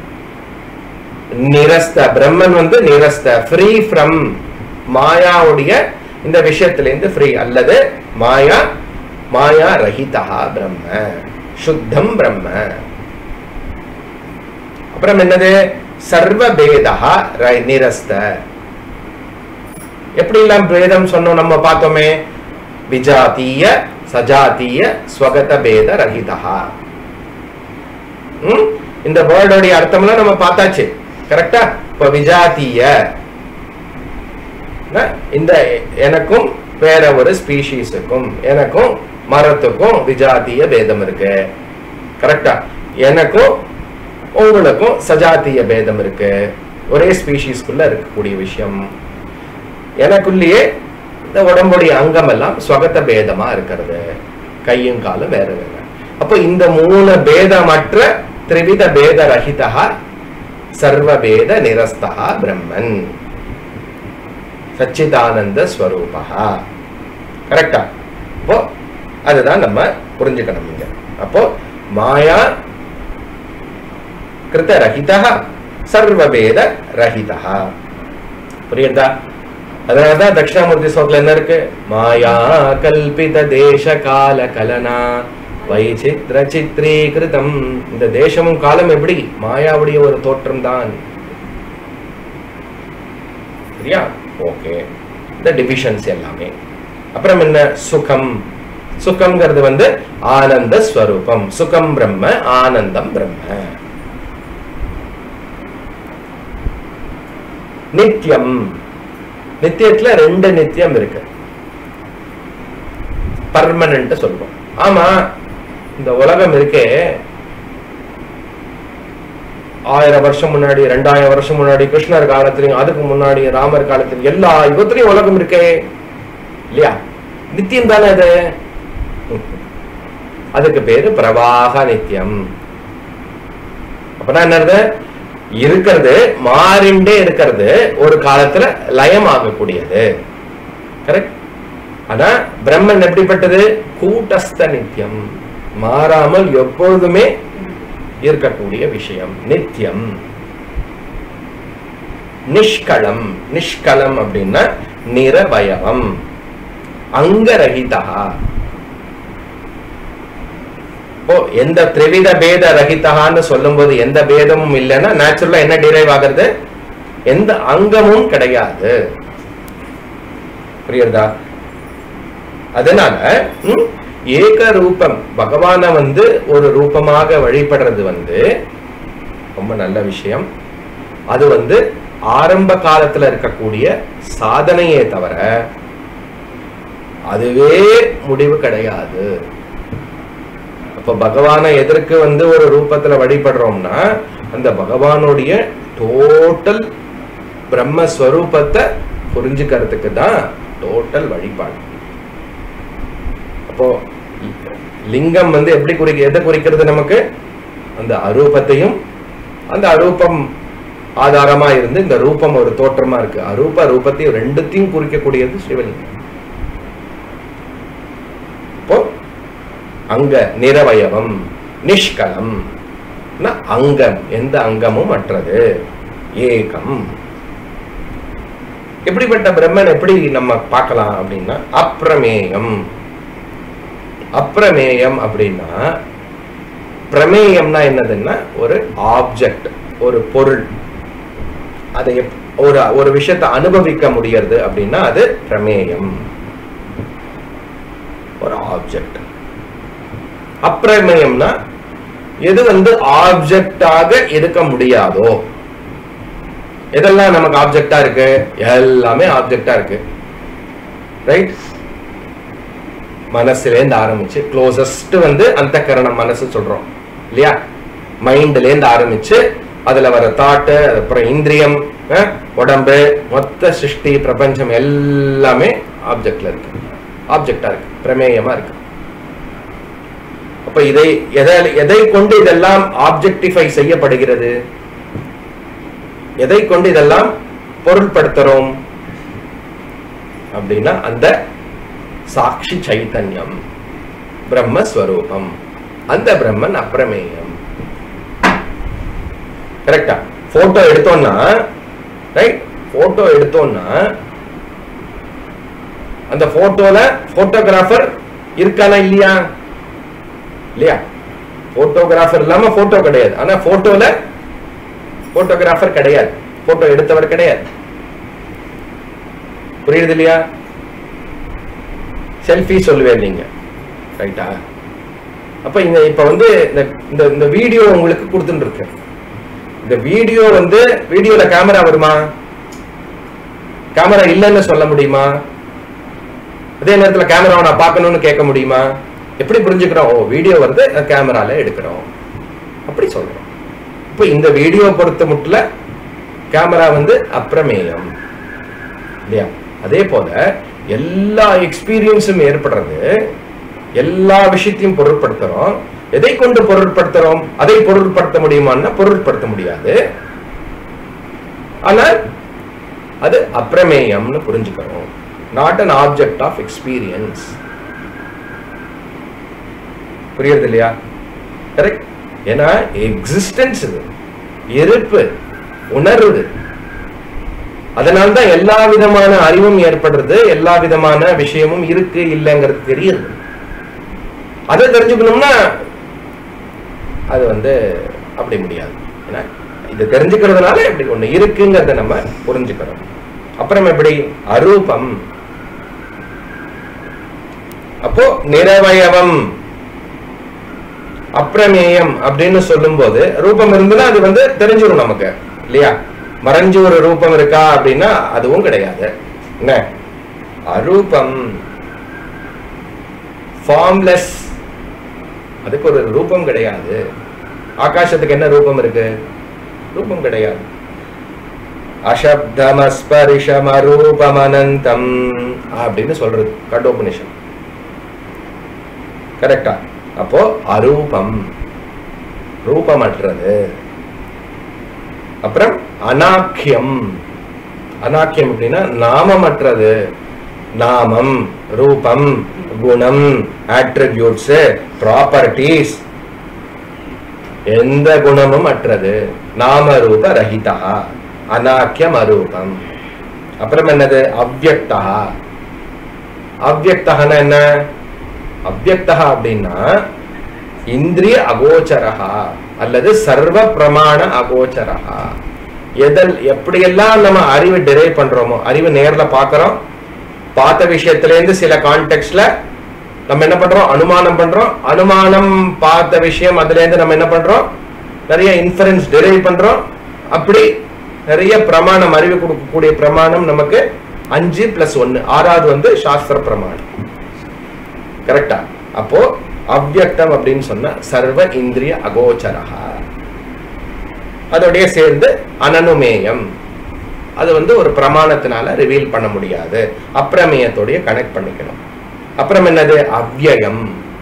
நிரஸ்த பிரம்மன் வந்து நிரஸ்த ஃப்ரீ ஃப்ரம் மாயாவுடைய இந்த விஷயத்திலிருந்து ஃப்ரீ அல்லது மாயா மாயா ரஹிதா பிரம்ம சுத்தம் பிரம்ம அப்புறம் என்னது சர்வபேதா ர- நிரஸ்த எப்படி எல்லாம் பேதம் சொன்னோம் நம்ம பார்த்தோமே விஜாத்தீய சஜாத்தீய ஸ்வகத பேத ரஹிதா ம்? இந்த வேர்டோடைய அர்த்தம்லாம் நம்ம பார்த்தாச்சு கரெக்டா இப்ப விஜாத்தீய ந- இந்த எனக்கும் வேற ஒரு ஸ்பீஷீஸுக்கும் எனக்கும் மரத்துக்கும் விஜாத்திய பேதம் இருக்கு கரெக்டா எனக்கும் உங்களுக்கும் சஜாத்திய பேதம் இருக்கு ஒரே ஸ்பீஷீஸ்க்குள்ள இருக்கக்கூடிய விஷயம் எனக்குள்ளேயே இந்த உடம்புடைய அங்கம் எல்லாம் ஸ்வகத பேதமா இருக்கிறது கையும் காலும் வேற வேற அப்போ இந்த மூணு பேதமற்ற திரிவித பேத ரஹிதா சர்வபேத நிரஸ்தா பிரம்மன் சச்சிதானந்த ஸ்வரூபா கரெக்டா அப்போ அதுதான் நம்ம புரிஞ்சுக்கணும் இங்க அப்போ மாயா கிருத ரஹிதா சர்வபேத ரஹிதா புரியுதா அதனாலதான் தட்சிணாமூர்த்தி ஸ்லோகத்துல என்ன இருக்கு மாயா கல்பித தேச கால கலனா வைச்சித்ர சித்ரீகிருதம் இந்த தேசமும் காலம் எப்படி மாயாவுடைய ஒரு தோற்றம் தான் சரியா ஓகே இந்த டிவிஷன்ஸ் எல்லாமே அப்புறம் என்ன சுகம் சுகம்ங்கிறது வந்து ஆனந்த ஸ்வரூபம் சுகம் பிரம்ம ஆனந்தம் பிரம்ம நித்தியம் நித்தியத்துல ரெண்டு நித்தியம் இருக்கு பர்மனன்ட் சொல்றோம் ஆமா இந்த உலகம் இருக்கே ஆயிரம் வருஷம் முன்னாடி ரெண்டாயிரம் வருஷம் முன்னாடி கிருஷ்ணர் காலத்திலையும் அதுக்கு முன்னாடி ராமர் காலத்திலும் எல்லா யுகத்திலையும் உலகம் இருக்கே இல்லையா நித்தியம் தானே அது அதுக்கு பேரு பிரவாக நித்தியம் அப்பனா என்னது இருக்கிறது மாறிண்டே இருக்கிறது ஒரு காலத்துல லயம் ஆகக்கூடியது கரெக்ட் ஆனா பிரம்மன் எப்படிப்பட்டது கூட்டஸ்த நித்தியம் மாறாமல் எப்பொழுதுமே இருக்கக்கூடிய விஷயம் நித்தியம் நிஷ்களம் நிஷ்களம் அப்படின்னா நிரவயவம் அங்கரகிதா இப்போ எந்த திரிவித பேத ரகிதகான்னு சொல்லும்போது எந்த பேதமும் இல்லைன்னா நேச்சுரலா என்ன டிரைவ் ஆகுறது எந்த அங்கமும் கிடையாது புரியுறதா அதனால ம், ஏக ரூபம் பகவான வந்து ஒரு ரூபமாக வழிபடுறது வந்து ரொம்ப நல்ல விஷயம் அது வந்து ஆரம்ப காலத்துல இருக்கக்கூடிய சாதனையே தவிர அதுவே முடிவு கிடையாது அப்ப பகவானை எதற்கு வந்து ஒரு ரூபத்துல வழிபடுறோம்னா அந்த பகவானுடைய டோட்டல் பிரம்மஸ்வரூபத்தை புரிஞ்சுக்கிறதுக்கு தான் டோட்டல் வழிபாடு அப்போ லிங்கம் வந்து எப்படி குறிக்க எதை குறிக்கிறது நமக்கு அந்த அரூபத்தையும் அந்த அரூபம் ஆதாரமா இருந்து இந்த ரூபம் ஒரு தோற்றமா இருக்கு அரூப ரூபத்தையும் ரெண்டுத்தையும் குறிக்கக்கூடியது சிவலிங்கம் இப்போ அங்க நிரவயவம் நிஷ்கலம் ன அங்கம் எந்த அங்கமும் அற்றது ஏகம் எப்படிப்பட்ட பிரம்மன் எப்படி நம்ம பார்க்கலாம் அப்படின்னா அப்பிரமேயம் அப்பிரமேயம் அப்படின்னா பிரமேயம்னா என்னதுன்னா ஒரு ஆப்ஜெக்ட் ஒரு பொருள் அதை எப்- ஒரு ஒரு விஷயத்தை அனுபவிக்க முடியறது அப்படின்னா அது பிரமேயம் ஒரு ஆப்ஜெக்ட் அப்பிரமேயம்னா எது வந்து ஆப்ஜெக்டாக இருக்க முடியாதோ எதெல்லாம் நமக்கு ஆப்ஜெக்டா இருக்கு எல்லாமே ஆப்ஜெக்டா இருக்கு ரைட் மனசுலேருந்து ஆரம்பிச்சு க்ளோசஸ்ட் வந்து அந்த கரணம் மனசு சொல்றோம் இல்லையா மைண்ட்ல இருந்து ஆரம்பிச்சு அதுல வர தாட்டு அப்புறம் இந்திரியம் அஹ், உடம்பு மொத்த சிருஷ்டி பிரபஞ்சம் எல்லாமே ஆப்ஜெக்ட்ல இருக்கு ஆப்ஜெக்டா இருக்கு பிரமேயமா இருக்கு அப்ப இதை எதை எதை கொண்டு இதெல்லாம் ஆப்ஜெக்டிஃபை செய்யப்படுகிறது எதை கொண்டு இதெல்லாம் பொருள்படுத்துறோம் அப்படின்னா அந்த சாட்சி சைத்தன்யம் பிரம்மஸ்வரூபம் அந்த பிரம்மன் அப்பிரமேயம் கரெக்டா போட்டோ எடுத்தோம்னா ரைட் போட்டோ எடுத்தோம்னா அந்த போட்டோல போட்டோகிராஃபர் இருக்கானா இல்லையா இல்லையா போட்டோகிராஃபர் இல்லாம போட்டோ கிடையாது ஆனா போட்டோல போட்டோகிராஃபர் கிடையாது போட்டோ எடுத்தவர் கிடையாது புரியுது இல்லையா செல்ஃபி சொல்லுவேன் நீங்க ரைட்டா அப்ப இந்த இப்ப வந்து இந்த இந்த இந்த வீடியோ உங்களுக்கு கொடுத்துட்டு இருக்கேன் இந்த வீடியோ வந்து வீடியோல கேமரா வருமா கேமரா இல்லைன்னு சொல்ல முடியுமா அதே நேரத்துல கேமராவை நான் பார்க்கணும்னு கேட்க முடியுமா எப்படி புரிஞ்சுக்கிறோம் ஓ வீடியோ வருது கேமரால எடுக்கிறோம் அப்படி சொல்றோம் இப்போ இந்த வீடியோ பொறுத்த முட்டுல கேமரா வந்து அப்பிரமேயம் இல்லையா அதே போல எல்லா எக்ஸ்பீரியன்ஸும் ஏற்படுறது எல்லா விஷயத்தையும் பொருட்படுத்துறோம் எதை கொண்டு பொருட்படுத்துறோம் அதை பொருட்படுத்த முடியுமான்னா பொருட்படுத்த முடியாது ஆனால் அது அப்பிரமேயம்னு புரிஞ்சுக்கிறோம் not an object of experience புரியுறது இல்லையா கரெக்ட் ஏன்னா எக்ஸிஸ்டன்ஸ் இது இருப்பு உணர்வு அதனால்தான் எல்லா விதமான அறிவும் ஏற்படுறது எல்லா விதமான விஷயமும் இருக்கு இல்லைங்கிறது தெரியுது அதை தெரிஞ்சுக்கணும்னா அது வந்து அப்படி முடியாது ஏன்னா இது தெரிஞ்சுக்கிறதுனால இப்படி ஒண்ணு இருக்குங்கிறத நம்ம புரிஞ்சுக்கிறோம் அப்புறம் எப்படி அரூபம் அப்போ நிரவயவம் அப்பிரமேயம் அப்படின்னு சொல்லும்போது ரூபம் இருந்ததுன்னா அது வந்து தெரிஞ்சிடும் நமக்கு இல்லையா மறைஞ்சு ஒரு ரூபம் இருக்கா அப்படின்னா அதுவும் கிடையாது என்ன அரூபம் ஃபார்ம்லெஸ் அதுக்கு ஒரு ரூபம் கிடையாது ஆகாசத்துக்கு என்ன ரூபம் இருக்கு ரூபம் கிடையாது அசப்தமஸ்பரிஷம் அரூபம் அனந்தம் அப்படின்னு சொல்றது கடோபனிஷம் கரெக்டா அப்போ அரூபம் ரூபமற்றது அப்புறம் அனாக்கியம் அனாக்கியம் அப்படின்னா நாமமற்றது நாமம் ரூபம் குணம் ஆட்ரிபியூட்ஸ் ப்ராப்பர்டிஸ் எந்த குணமும் அற்றது நாம ரூப ரஹிதா அனாக்கியம் அரூபம் அப்புறம் என்னது அவ்யக்தா அவ்யக்தகனா என்ன அவ்யக்தா அப்படின்னா இந்திரிய அகோச்சரஹா அல்லது சர்வ பிரமாண அகோச்சரஹா எதல் எப்படியெல்லாம் நம்ம அறிவு டிரைவ் பண்றோமோ அறிவு நேர்ல பார்க்கறோம் பார்த்த விஷயத்துல இருந்து சில கான்டெக்ட்ல நம்ம என்ன பண்றோம் அனுமானம் பண்றோம் அனுமானம் பார்த்த விஷயம் அதுல இருந்து நம்ம என்ன பண்றோம் நிறைய இன்ஃபரன்ஸ் டிரைவ் பண்றோம் அப்படி நிறைய பிரமாணம் அறிவு கொடுக்கக்கூடிய பிரமாணம் நமக்கு அஞ்சு பிளஸ் ஒன்னு ஆறாவது வந்து சாஸ்திர பிரமாணம் கரெக்டா அப்போ அவ்யக்தம் அப்படின்னு சொன்னா சர்வ இந்திரிய அகோச்சரஹா அதோடய சேர்ந்து அனனுமேயம் அது வந்து ஒரு பிரமாணத்தினால ரிவீல் பண்ண முடியாது அப்பிரமேயத்தோடய கனெக்ட் பண்ணிக்கணும் அப்புறம் என்னது அவ்யயம்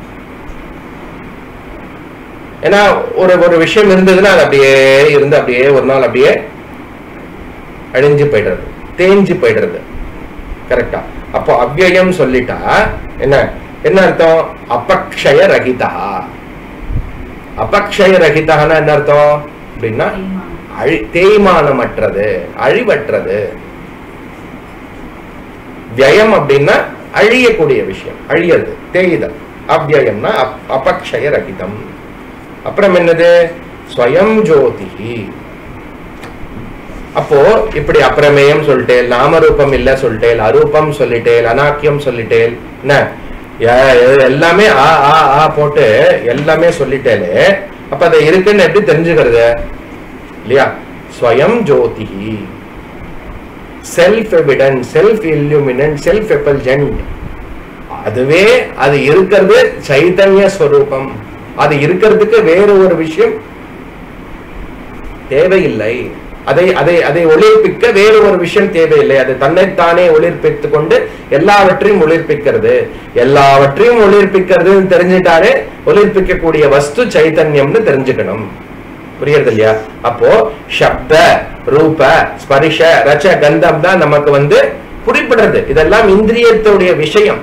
ஏன்னா ஒரு ஒரு விஷயம் இருந்ததுன்னா அது அப்படியே இருந்து அப்படியே ஒரு நாள் அப்படியே அழிஞ்சு போயிடுறது தேஞ்சு போயிடுறது கரெக்டா அப்போ அவ்யயம் சொல்லிட்டா என்ன என்ன அர்த்தம் அபக்ஷய ரகிதா அபக்ஷய ரகிதான்னா என்ன அர்த்தம் அப்படின்னா அழி தேய்மானமற்றது அழிவற்றது வியம் அப்படின்னா அழியக்கூடிய விஷயம் அழியது தேய்தல் அவ்யயம்னா அப்- அபக்ஷய ரகிதம் அப்புறம் என்னது ஸ்வயம் ஜோதிஹி அப்போ இப்படி அப்பிரமேயம் சொல்லிட்டேன் நாமரூபம் இல்ல சொல்லிட்டேன் அரூபம் சொல்லிட்டேன் அனாக்கியம் சொல்லிட்டேன் என்ன எ- எ- எல்லாமே ஆ ஆ ஆ போட்டு எல்லாமே சொல்லிட்டேலே அப்ப அது இருக்குன்னு எப்படி தெரிஞ்சுக்கிறது இல்லையா ஸ்வயம் ஜோதிஹி self evident self illuminant self effulgent அதுவே அது இருக்கிறது சைதன்ய ஸ்வரூபம் அது இருக்கிறதுக்கு வேற ஒரு விஷயம் தேவையில்லை அதை அதை அதை ஒளிர்ப்பிக்க வேறு ஒரு விஷயம் தேவையில்லை அது தன்னைத்தானே ஒளிர்ப்பித்துக் கொண்டு எல்லாவற்றையும் ஒளிர்ப்பிக்கிறது எல்லாவற்றையும் ஒளிர்ப்பிக்கிறதுன்னு தெரிஞ்சிட்டாலே ஒளிர்ப்பிக்கக்கூடிய வஸ்து சைத்தன்யம்னு தெரிஞ்சுக்கணும் புரியுறது இல்லையா அப்போ சப்த ரூப ஸ்பரிஷ ரச்ச கந்தம் தான் நமக்கு வந்து குறிப்பிடுறது இதெல்லாம் இந்திரியத்துடைய விஷயம்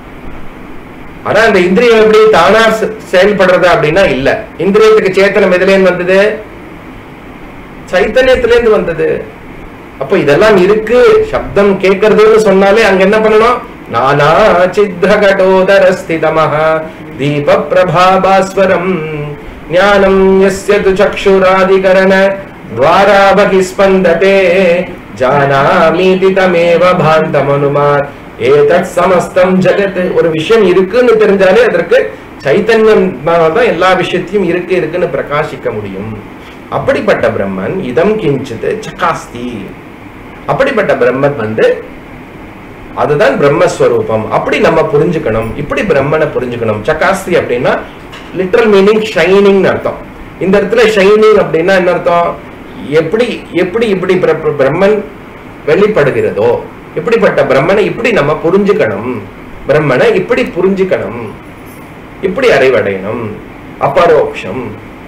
ஆனா அந்த இந்திரியம் எப்படி தானா செ- செயல்படுறது அப்படின்னா இல்ல இந்திரியத்துக்கு சேத்தனம் எதுலேருந்து வந்தது சைத்தன்யத்திலேருந்து வந்தது அப்போ இதெல்லாம் இருக்கு சப்தம் கேட்கறதுன்னு சொன்னாலே அங்க என்ன பண்ணணும் நானா சித்ரகடோதர ஸ்திதமஹ தீப பிரபாபாஸ்வரம் ஞானம் யஸ்ய து சக்ஷுராதிகரண द्वारा बहिस्पन्दते ஜானாமீதி தமேவ பாந்தமனுமார் ஏதத் சமஸ்தம் ஜெகத் ஒரு விஷயம் இருக்குன்னு தெரிஞ்சாலே அதற்கு சைத்தன்யம் தான் எல்லா விஷயத்தையும் இருக்கு இருக்குன்னு பிரகாசிக்க முடியும் அப்படிப்பட்ட பிரம்மன் இதம் கிஞ்சித் சக்காஸ்தி அப்படிப்பட்ட பிரம்மன் வந்து அதுதான் பிரம்மஸ்வரூபம் அப்படி நம்ம புரிஞ்சுக்கணும் இப்படி பிரம்மனை புரிஞ்சுக்கணும் சக்காஸ்தி அப்படின்னா லிட்டரல் மீனிங் ஷைனிங் அர்த்தம் இந்த இடத்துல ஷைனிங் அப்படின்னா என்ன அர்த்தம் எப்படி எப்படி இப்படி பிர- பிரம்மன் வெளிப்படுகிறதோ இப்படிப்பட்ட பிரம்மனை இப்படி நம்ம புரிஞ்சுக்கணும் பிரம்மனை இப்படி புரிஞ்சுக்கணும் இப்படி அறிவடையணும் அபரோக்ஷம்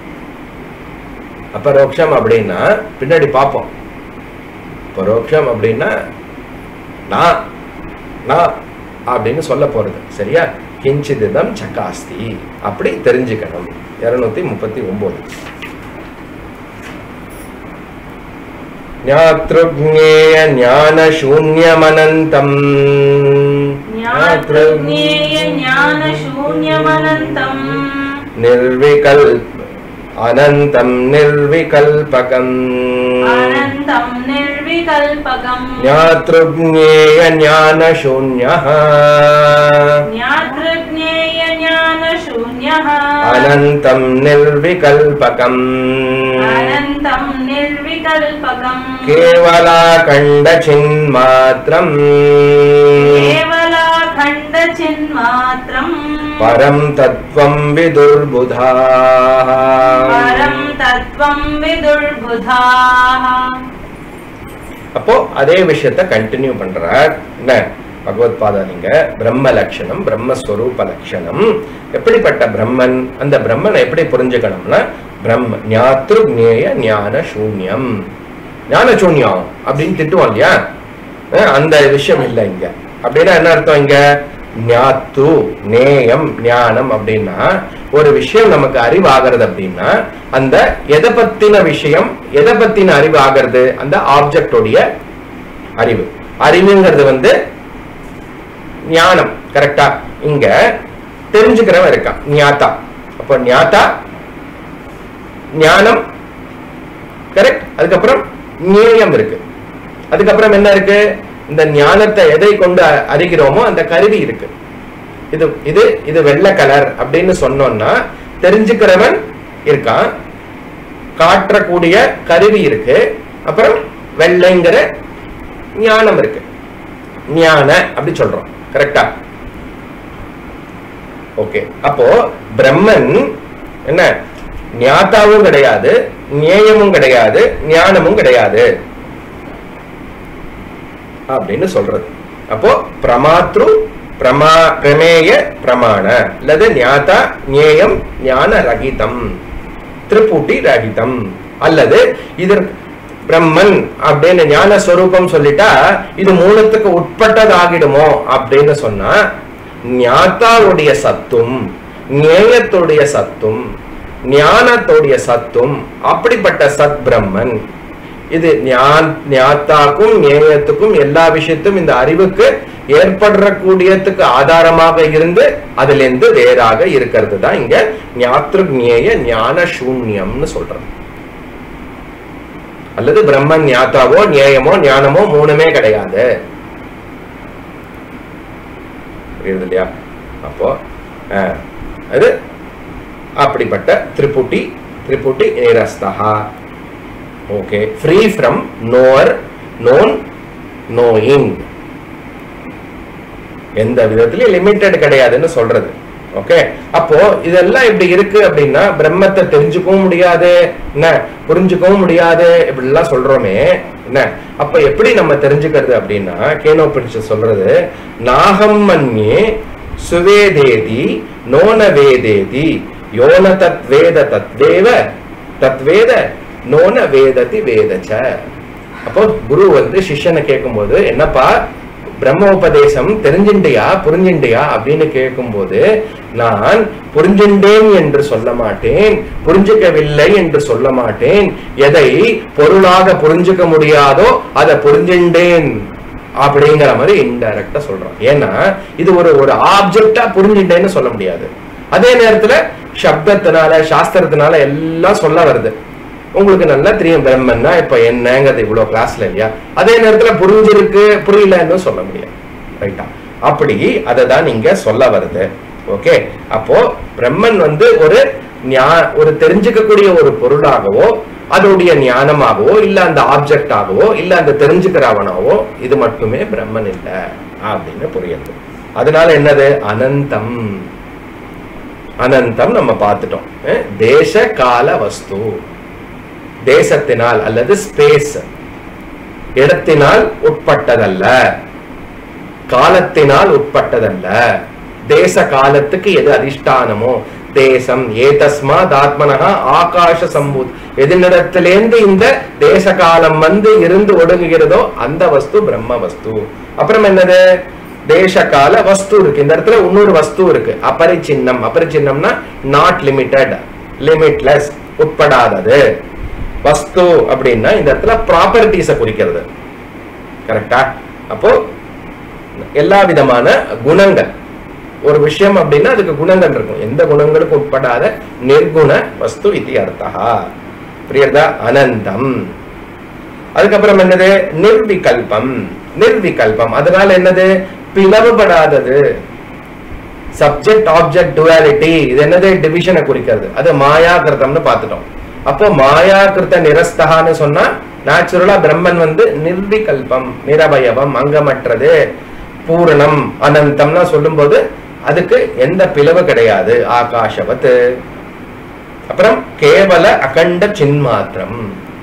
அபரோக்ஷம் அப்படின்னா பின்னாடி பார்ப்போம் பரோக்ஷம் அப்படின்னா நான் நான் அப்படின்னு சொல்ல போறது சரியா கிஞ்சிதம் சக்காஸ்தி அப்படி தெரிஞ்சுக்கணும் இருநூத்தி முப்பத்தி ஒன்பது ஞாத்ருஜ்ஞேய ஞான சூன்யமனந்தம் ज्ञातृज्ञेय ज्ञानशून्यमनन्तम् நிர்விகல் அனந்தம் நிர்விகல்பகம் अनन्तं निर्विकल्पकम् ஞாத்ருஜ்ஞேய ஞான சூன்யः ज्ञातृज्ञेय ज्ञानशून्यः அனந்தம் நிர்விகல்பகம் अनन्तं निर्विकल्पकम् கேவலாகண்ட சின்மாத்திரம் केवलाखण्डचिन्मात्रम् பரம் தத்வம் விதுர்புதாः परं तत्त्वं विदुर्बुधाः அப்போ அதே விஷயத்த கண்டினியூ பண்றார் என்ன பகவத்பாதா நீங்க பிரம்ம லட்சணம் பிரம்மஸ்வரூப லட்சணம் எப்படிப்பட்ட பிரம்மன் அந்த பிரம்மனை எப்படி புரிஞ்சுக்கணும்னா பிரம்ம ஞாத்ரு ஞேய ஞான சூன்யம் ஞான சூன்யம் அப்படின்னு திட்டுவோம் இல்லையா அஹ் அந்த விஷயம் இல்லை இங்க அப்படின்னா என்ன அர்த்தம் இங்க ஞாத்து நேயம் ஞானம் அப்படின்னா ஒரு விஷயம் நமக்கு அறிவாகிறது அப்படின்னா அந்த எதை பத்தின விஷயம் எதை பத்தின அறிவு ஆகிறது அந்த ஆப்ஜெக்டோடைய அறிவு அறிவுங்கிறது வந்து ஞானம் கரெக்டா இங்க தெரிஞ்சுக்கிறவன் இருக்கான் ஞாத்தா அப்போ ஞாத்தா ஞானம் கரெக்ட் அதுக்கப்புறம் ஞேயம் இருக்கு அதுக்கப்புறம் என்ன இருக்கு இந்த ஞானத்தை எதை கொண்டு அ- அறிகிறோமோ அந்த கருவி இருக்கு இது இது இது வெள்ளை கலர் அப்படின்னு சொன்னோம்னா தெரிஞ்சுக்கிறவன் இருக்கான் காட்டக்கூடிய கருவி இருக்கு அப்புறம் வெள்ளைங்கிற ஞானம் இருக்கு ஞான அப்படி சொல்றோம் கரெக்டா ஓகே அப்போ பிரம்மன் என்ன ஞாத்தாவும் கிடையாது ஞேயமும் கிடையாது ஞானமும் கிடையாது அப்படின்னு சொல்றது அப்போ பிரமாத்ரு பிரமா பிரமேய பிரமாண அல்லது ஞாதா ஞேயம் ஞான ரகிதம் திரிபுட்டி ரகிதம் அல்லது இதற்கு பிரம்மன் அப்படின்னு ஞான ஸ்வரூபம் சொல்லிட்டா இது மூலத்துக்கு உட்பட்டதாகிடுமோ அப்படின்னு சொன்னா ஞாத்தாவுடைய சத்தும் ஞேயத்துடைய சத்தும் ஞானத்துடைய சத்தும் அப்படிப்பட்ட சத் பிரம்மன் இது ஞான் ஞாத்தாக்கும் ஞேயத்துக்கும் எல்லா விஷயத்தும் இந்த அறிவுக்கு ஏற்படுற கூடியத்துக்கு ஆதாரமாக இருந்து அதுல இருந்து வேறாக இருக்கிறது தான் இங்க ஞாத்ரு ஞேய ஞான சூன்யம்னு சொல்றது அல்லது பிரம்மன் ஞாத்தாவோ ஞேயமோ ஞானமோ மூணுமே கிடையாது புரியுது இல்லையா அப்போ அஹ், அது அப்படிப்பட்ட திரிபுட்டி திரிபுட்டி நிரஸ்தா okay free from knower known knowing எந்த விதத்திலயும் லிமிட்டெட் கிடையாதுன்னு சொல்றது ஓகே அப்போ இதெல்லாம் இப்படி இருக்கு அப்படின்னா பிரம்மத்தை தெரிஞ்சுக்கவும் முடியாது என்ன புரிஞ்சுக்கவும் முடியாது இப்படி எல்லாம் சொல்றோமே என்ன அப்ப எப்படி நம்ம தெரிஞ்சுக்கிறது அப்படின்னா கேனோ பிடிச்சு சொல்றது நாகம் மன்யே சுவேதேதி நோன வேதேதி யோன தத் வேத தத்வேவ தத்வேத நோன வேததி வேதச்ச அப்போ குரு வந்து சிஷ்யனை கேட்கும்போது என்னப்பா பிரம்மோபதேசம் தெரிஞ்சிண்டியா புரிஞ்சிண்டியா அப்படின்னு கேட்கும்போது நான் புரிஞ்சின்றேன் என்று சொல்ல மாட்டேன் புரிஞ்சுக்கவில்லை என்று சொல்ல மாட்டேன் எதை பொருளாக புரிஞ்சுக்க முடியாதோ அதை புரிஞ்சின்றேன் அப்படிங்கிற மாதிரி இன்டைரக்டா சொல்றோம் ஏன்னா இது ஒரு ஒரு ஆப்ஜெக்டா புரிஞ்சுட்டேன்னு சொல்ல முடியாது அதே நேரத்துல சப்தத்தினால சாஸ்திரத்தினால எல்லாம் சொல்ல வருது உங்களுக்கு நல்லா தெரியும் பிரம்மன்னா இப்ப என்னங்கிறது இவ்வளவு கிளாஸ்ல இல்லையா அதே நேரத்துல புரிஞ்சிருக்கு புரியலன்னு சொல்ல முடியாது ரைட்டா அப்படி அதை தான் இங்க சொல்ல வருது ஓகே அப்போ பிரம்மன் வந்து ஒரு ஞா- ஒரு தெரிஞ்சுக்கக்கூடிய ஒரு பொருளாகவோ அதோடைய ஞானமாகவோ இல்ல அந்த ஆப்ஜெக்ட் ஆகவோ இல்ல அந்த தெரிஞ்சுக்கிறவனாவோ இது மட்டுமே பிரம்மன் இல்ல அப்படின்னு புரியுது அதனால என்னது அனந்தம் அனந்தம் நம்ம பார்த்துட்டோம் அஹ் தேச கால வஸ்து தேசத்தினால் அல்லது ஸ்பேஸ் இடத்தினால் உட்பட்டதல்ல காலத்தினால் உட்பட்டதல்ல தேச காலத்துக்கு எது அதிஷ்டானமோ தேசம் ஏதஸ்மாத் ஆத்மனஹா ஆகாஷ சம்பூத் எதினிடத்திலேந்து இந்த தேச காலம் வந்து இருந்து ஒடுங்குகிறதோ அந்த வஸ்து பிரம்ம வஸ்து அப்புறம் என்னது தேச கால வஸ்து இருக்கு இந்த இடத்துல இன்னொரு வஸ்து இருக்கு அபரிச்சின்னம் அபரிச்சின்னம்னா நாட் லிமிட்டட் லிமிட்லெஸ் உட்படாதது வஸ்து அப்படின்னா இந்த இடத்துல ப்ராப்பர்ட்டிஸை குறிக்கிறது கரெக்டா அப்போ எல்லா விதமான குணங்கள் ஒரு விஷயம் அப்படின்னா அதுக்கு குணங்கள் இருக்கும் எந்த குணங்களுக்கும் உட்படாத நிர்குண வஸ்து இது அர்த்தா புரியுறதா அனந்தம் அதுக்கப்புறம் என்னது நிர்விகல்பம் நிர்விகல்பம் அதனால என்னது பிளவுபடாதது சப்ஜெக்ட் ஆப்ஜெக்ட் டுவாலிட்டி இது என்னது டிவிஷனை குறிக்கிறது அது மாயா கிருத்தம்னு பார்த்துட்டோம் அப்போ மாயா கிருத்த நிரஸ்தகான்னு சொன்னா நேச்சுரலா பிரம்மன் வந்து நிர்விகல்பம் நிரவயவம் அங்கமற்றது பூரணம் அனந்தம்னா சொல்லும்போது அதுக்கு எந்த பிளவு கிடையாது ஆகாஷவத் அப்புறம் கேவல அகண்ட சின்மாத்திரம்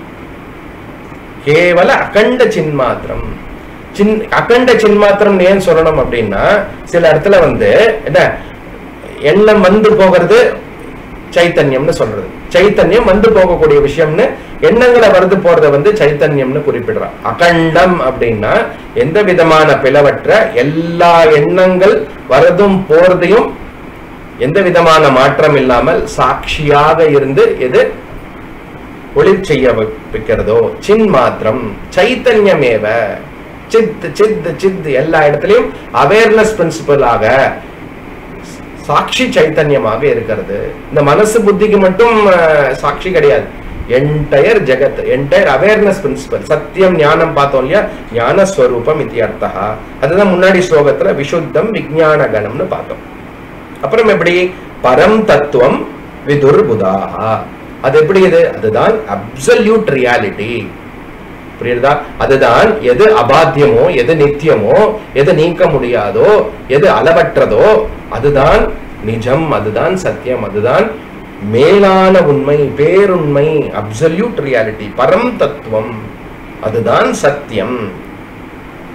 கேவல அகண்ட சின்மாத்திரம் சின் அகண்ட சின்மாத்திரம் ஏன் சொல்லணும் அப்படின்னா சில இடத்துல வந்து என்ன எண்ணம் வந்து போகிறது சைத்தன்யம்னு சொல்றது சைத்தன்யம் வந்து போகக்கூடிய விஷயம்னு எண்ணங்களை வருது போறத வந்து சைத்தன்யம்னு குறிப்பிடுறான் அகண்டம் அப்படின்னா எந்த விதமான பிளவற்ற எல்லா எண்ணங்கள் வரதும் போறதையும் எந்த விதமான மாற்றம் இல்லாமல் சாட்சியாக இருந்து எது ஒளிர் செய்ய வைக்கிறதோ சின் மாத்திரம் சைத்தன்யமேவ சித் சித் சித் எல்லா இடத்துலயும் அவேர்னஸ் பிரின்சிபலாக சாட்சி சைத்தன்யமாக இருக்கிறது இந்த மனசு புத்திக்கு மட்டும் அஹ், சாட்சி கிடையாது என்டையர் ஜெகத் என்டையர் அவேர்னஸ் பிரின்சிபல் சத்தியம் ஞானம் பார்த்தோம் இல்லையா ஞான ஸ்வரூபம் இத்தியர்த்தா அதுதான் முன்னாடி ஸ்லோகத்துல விசுத்தம் விஜான கணம்னு பார்த்தோம் அப்புறம் எப்படி பரம் தத்துவம் விதுர் புதாஹா அது எப்படி இது அதுதான் அப்சல்யூட் ரியாலிட்டி புரியுதா அதுதான் எது அபாத்தியமோ எது நித்தியமோ எது நீக்க முடியாதோ எது அளவற்றதோ அதுதான் நிஜம் அதுதான் சத்தியம் அதுதான் மேலான உண்மை பேருண்மை அப்சல்யூட் ரியாலிட்டி பரம் தத்துவம் அதுதான் சத்தியம்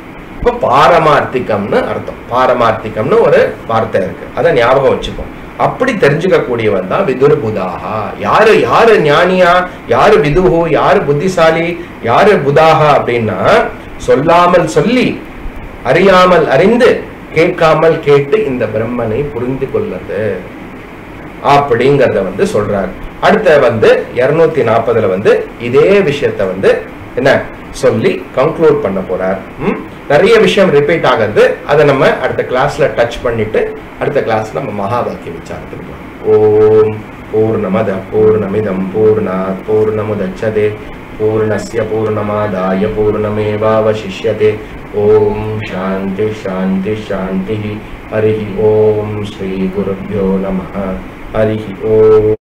இப்போ பாரமார்த்திகம்னு அர்த்தம் பாரமார்த்திகம்னு ஒரு வார்த்தை இருக்கு அதை ஞாபகம் வச்சுப்போம் அப்படி தெரிஞ்சுக்க கூடியவன் தான் விதுர் புதாகா யாரு யாரு ஞானியா யாரு விதுகு யாரு புத்திசாலி யாரு புதாகா அப்படின்னா சொல்லாமல் சொல்லி அறியாமல் அறிந்து கேட்காமல் கேட்டு இந்த பிரம்மனை புரிந்து கொள்ளது அப்படிங்கறத வந்து சொல்றாரு அடுத்த வந்து இருநூத்தி நாற்பதுல வந்து இதே விஷயத்த வந்து என்ன சொல்லி கன்க்ளூட் பண்ண போறார் ம்? நிறைய விஷயம் ரிப்பீட் ஆகிறது அதை நம்ம அடுத்த கிளாஸ்ல டச் பண்ணிட்டு அடுத்த கிளாஸ் நம்ம மகா வாக்கிய விசாரத்துக்கு போகலாம். ஓம் பூர்ணமத பூர்ணமிதம் பூர்ணாத் பூர்ணமுதச்சதே பூர்ணஸ்ய பூர்ணமாதாய பூர்ணமேவாவசிஷ்யதே ஓம் சாந்தி சாந்தி சாந்தி ஹரி ஓம் ஸ்ரீ குருभ्यो நமः ஹரி ஓம்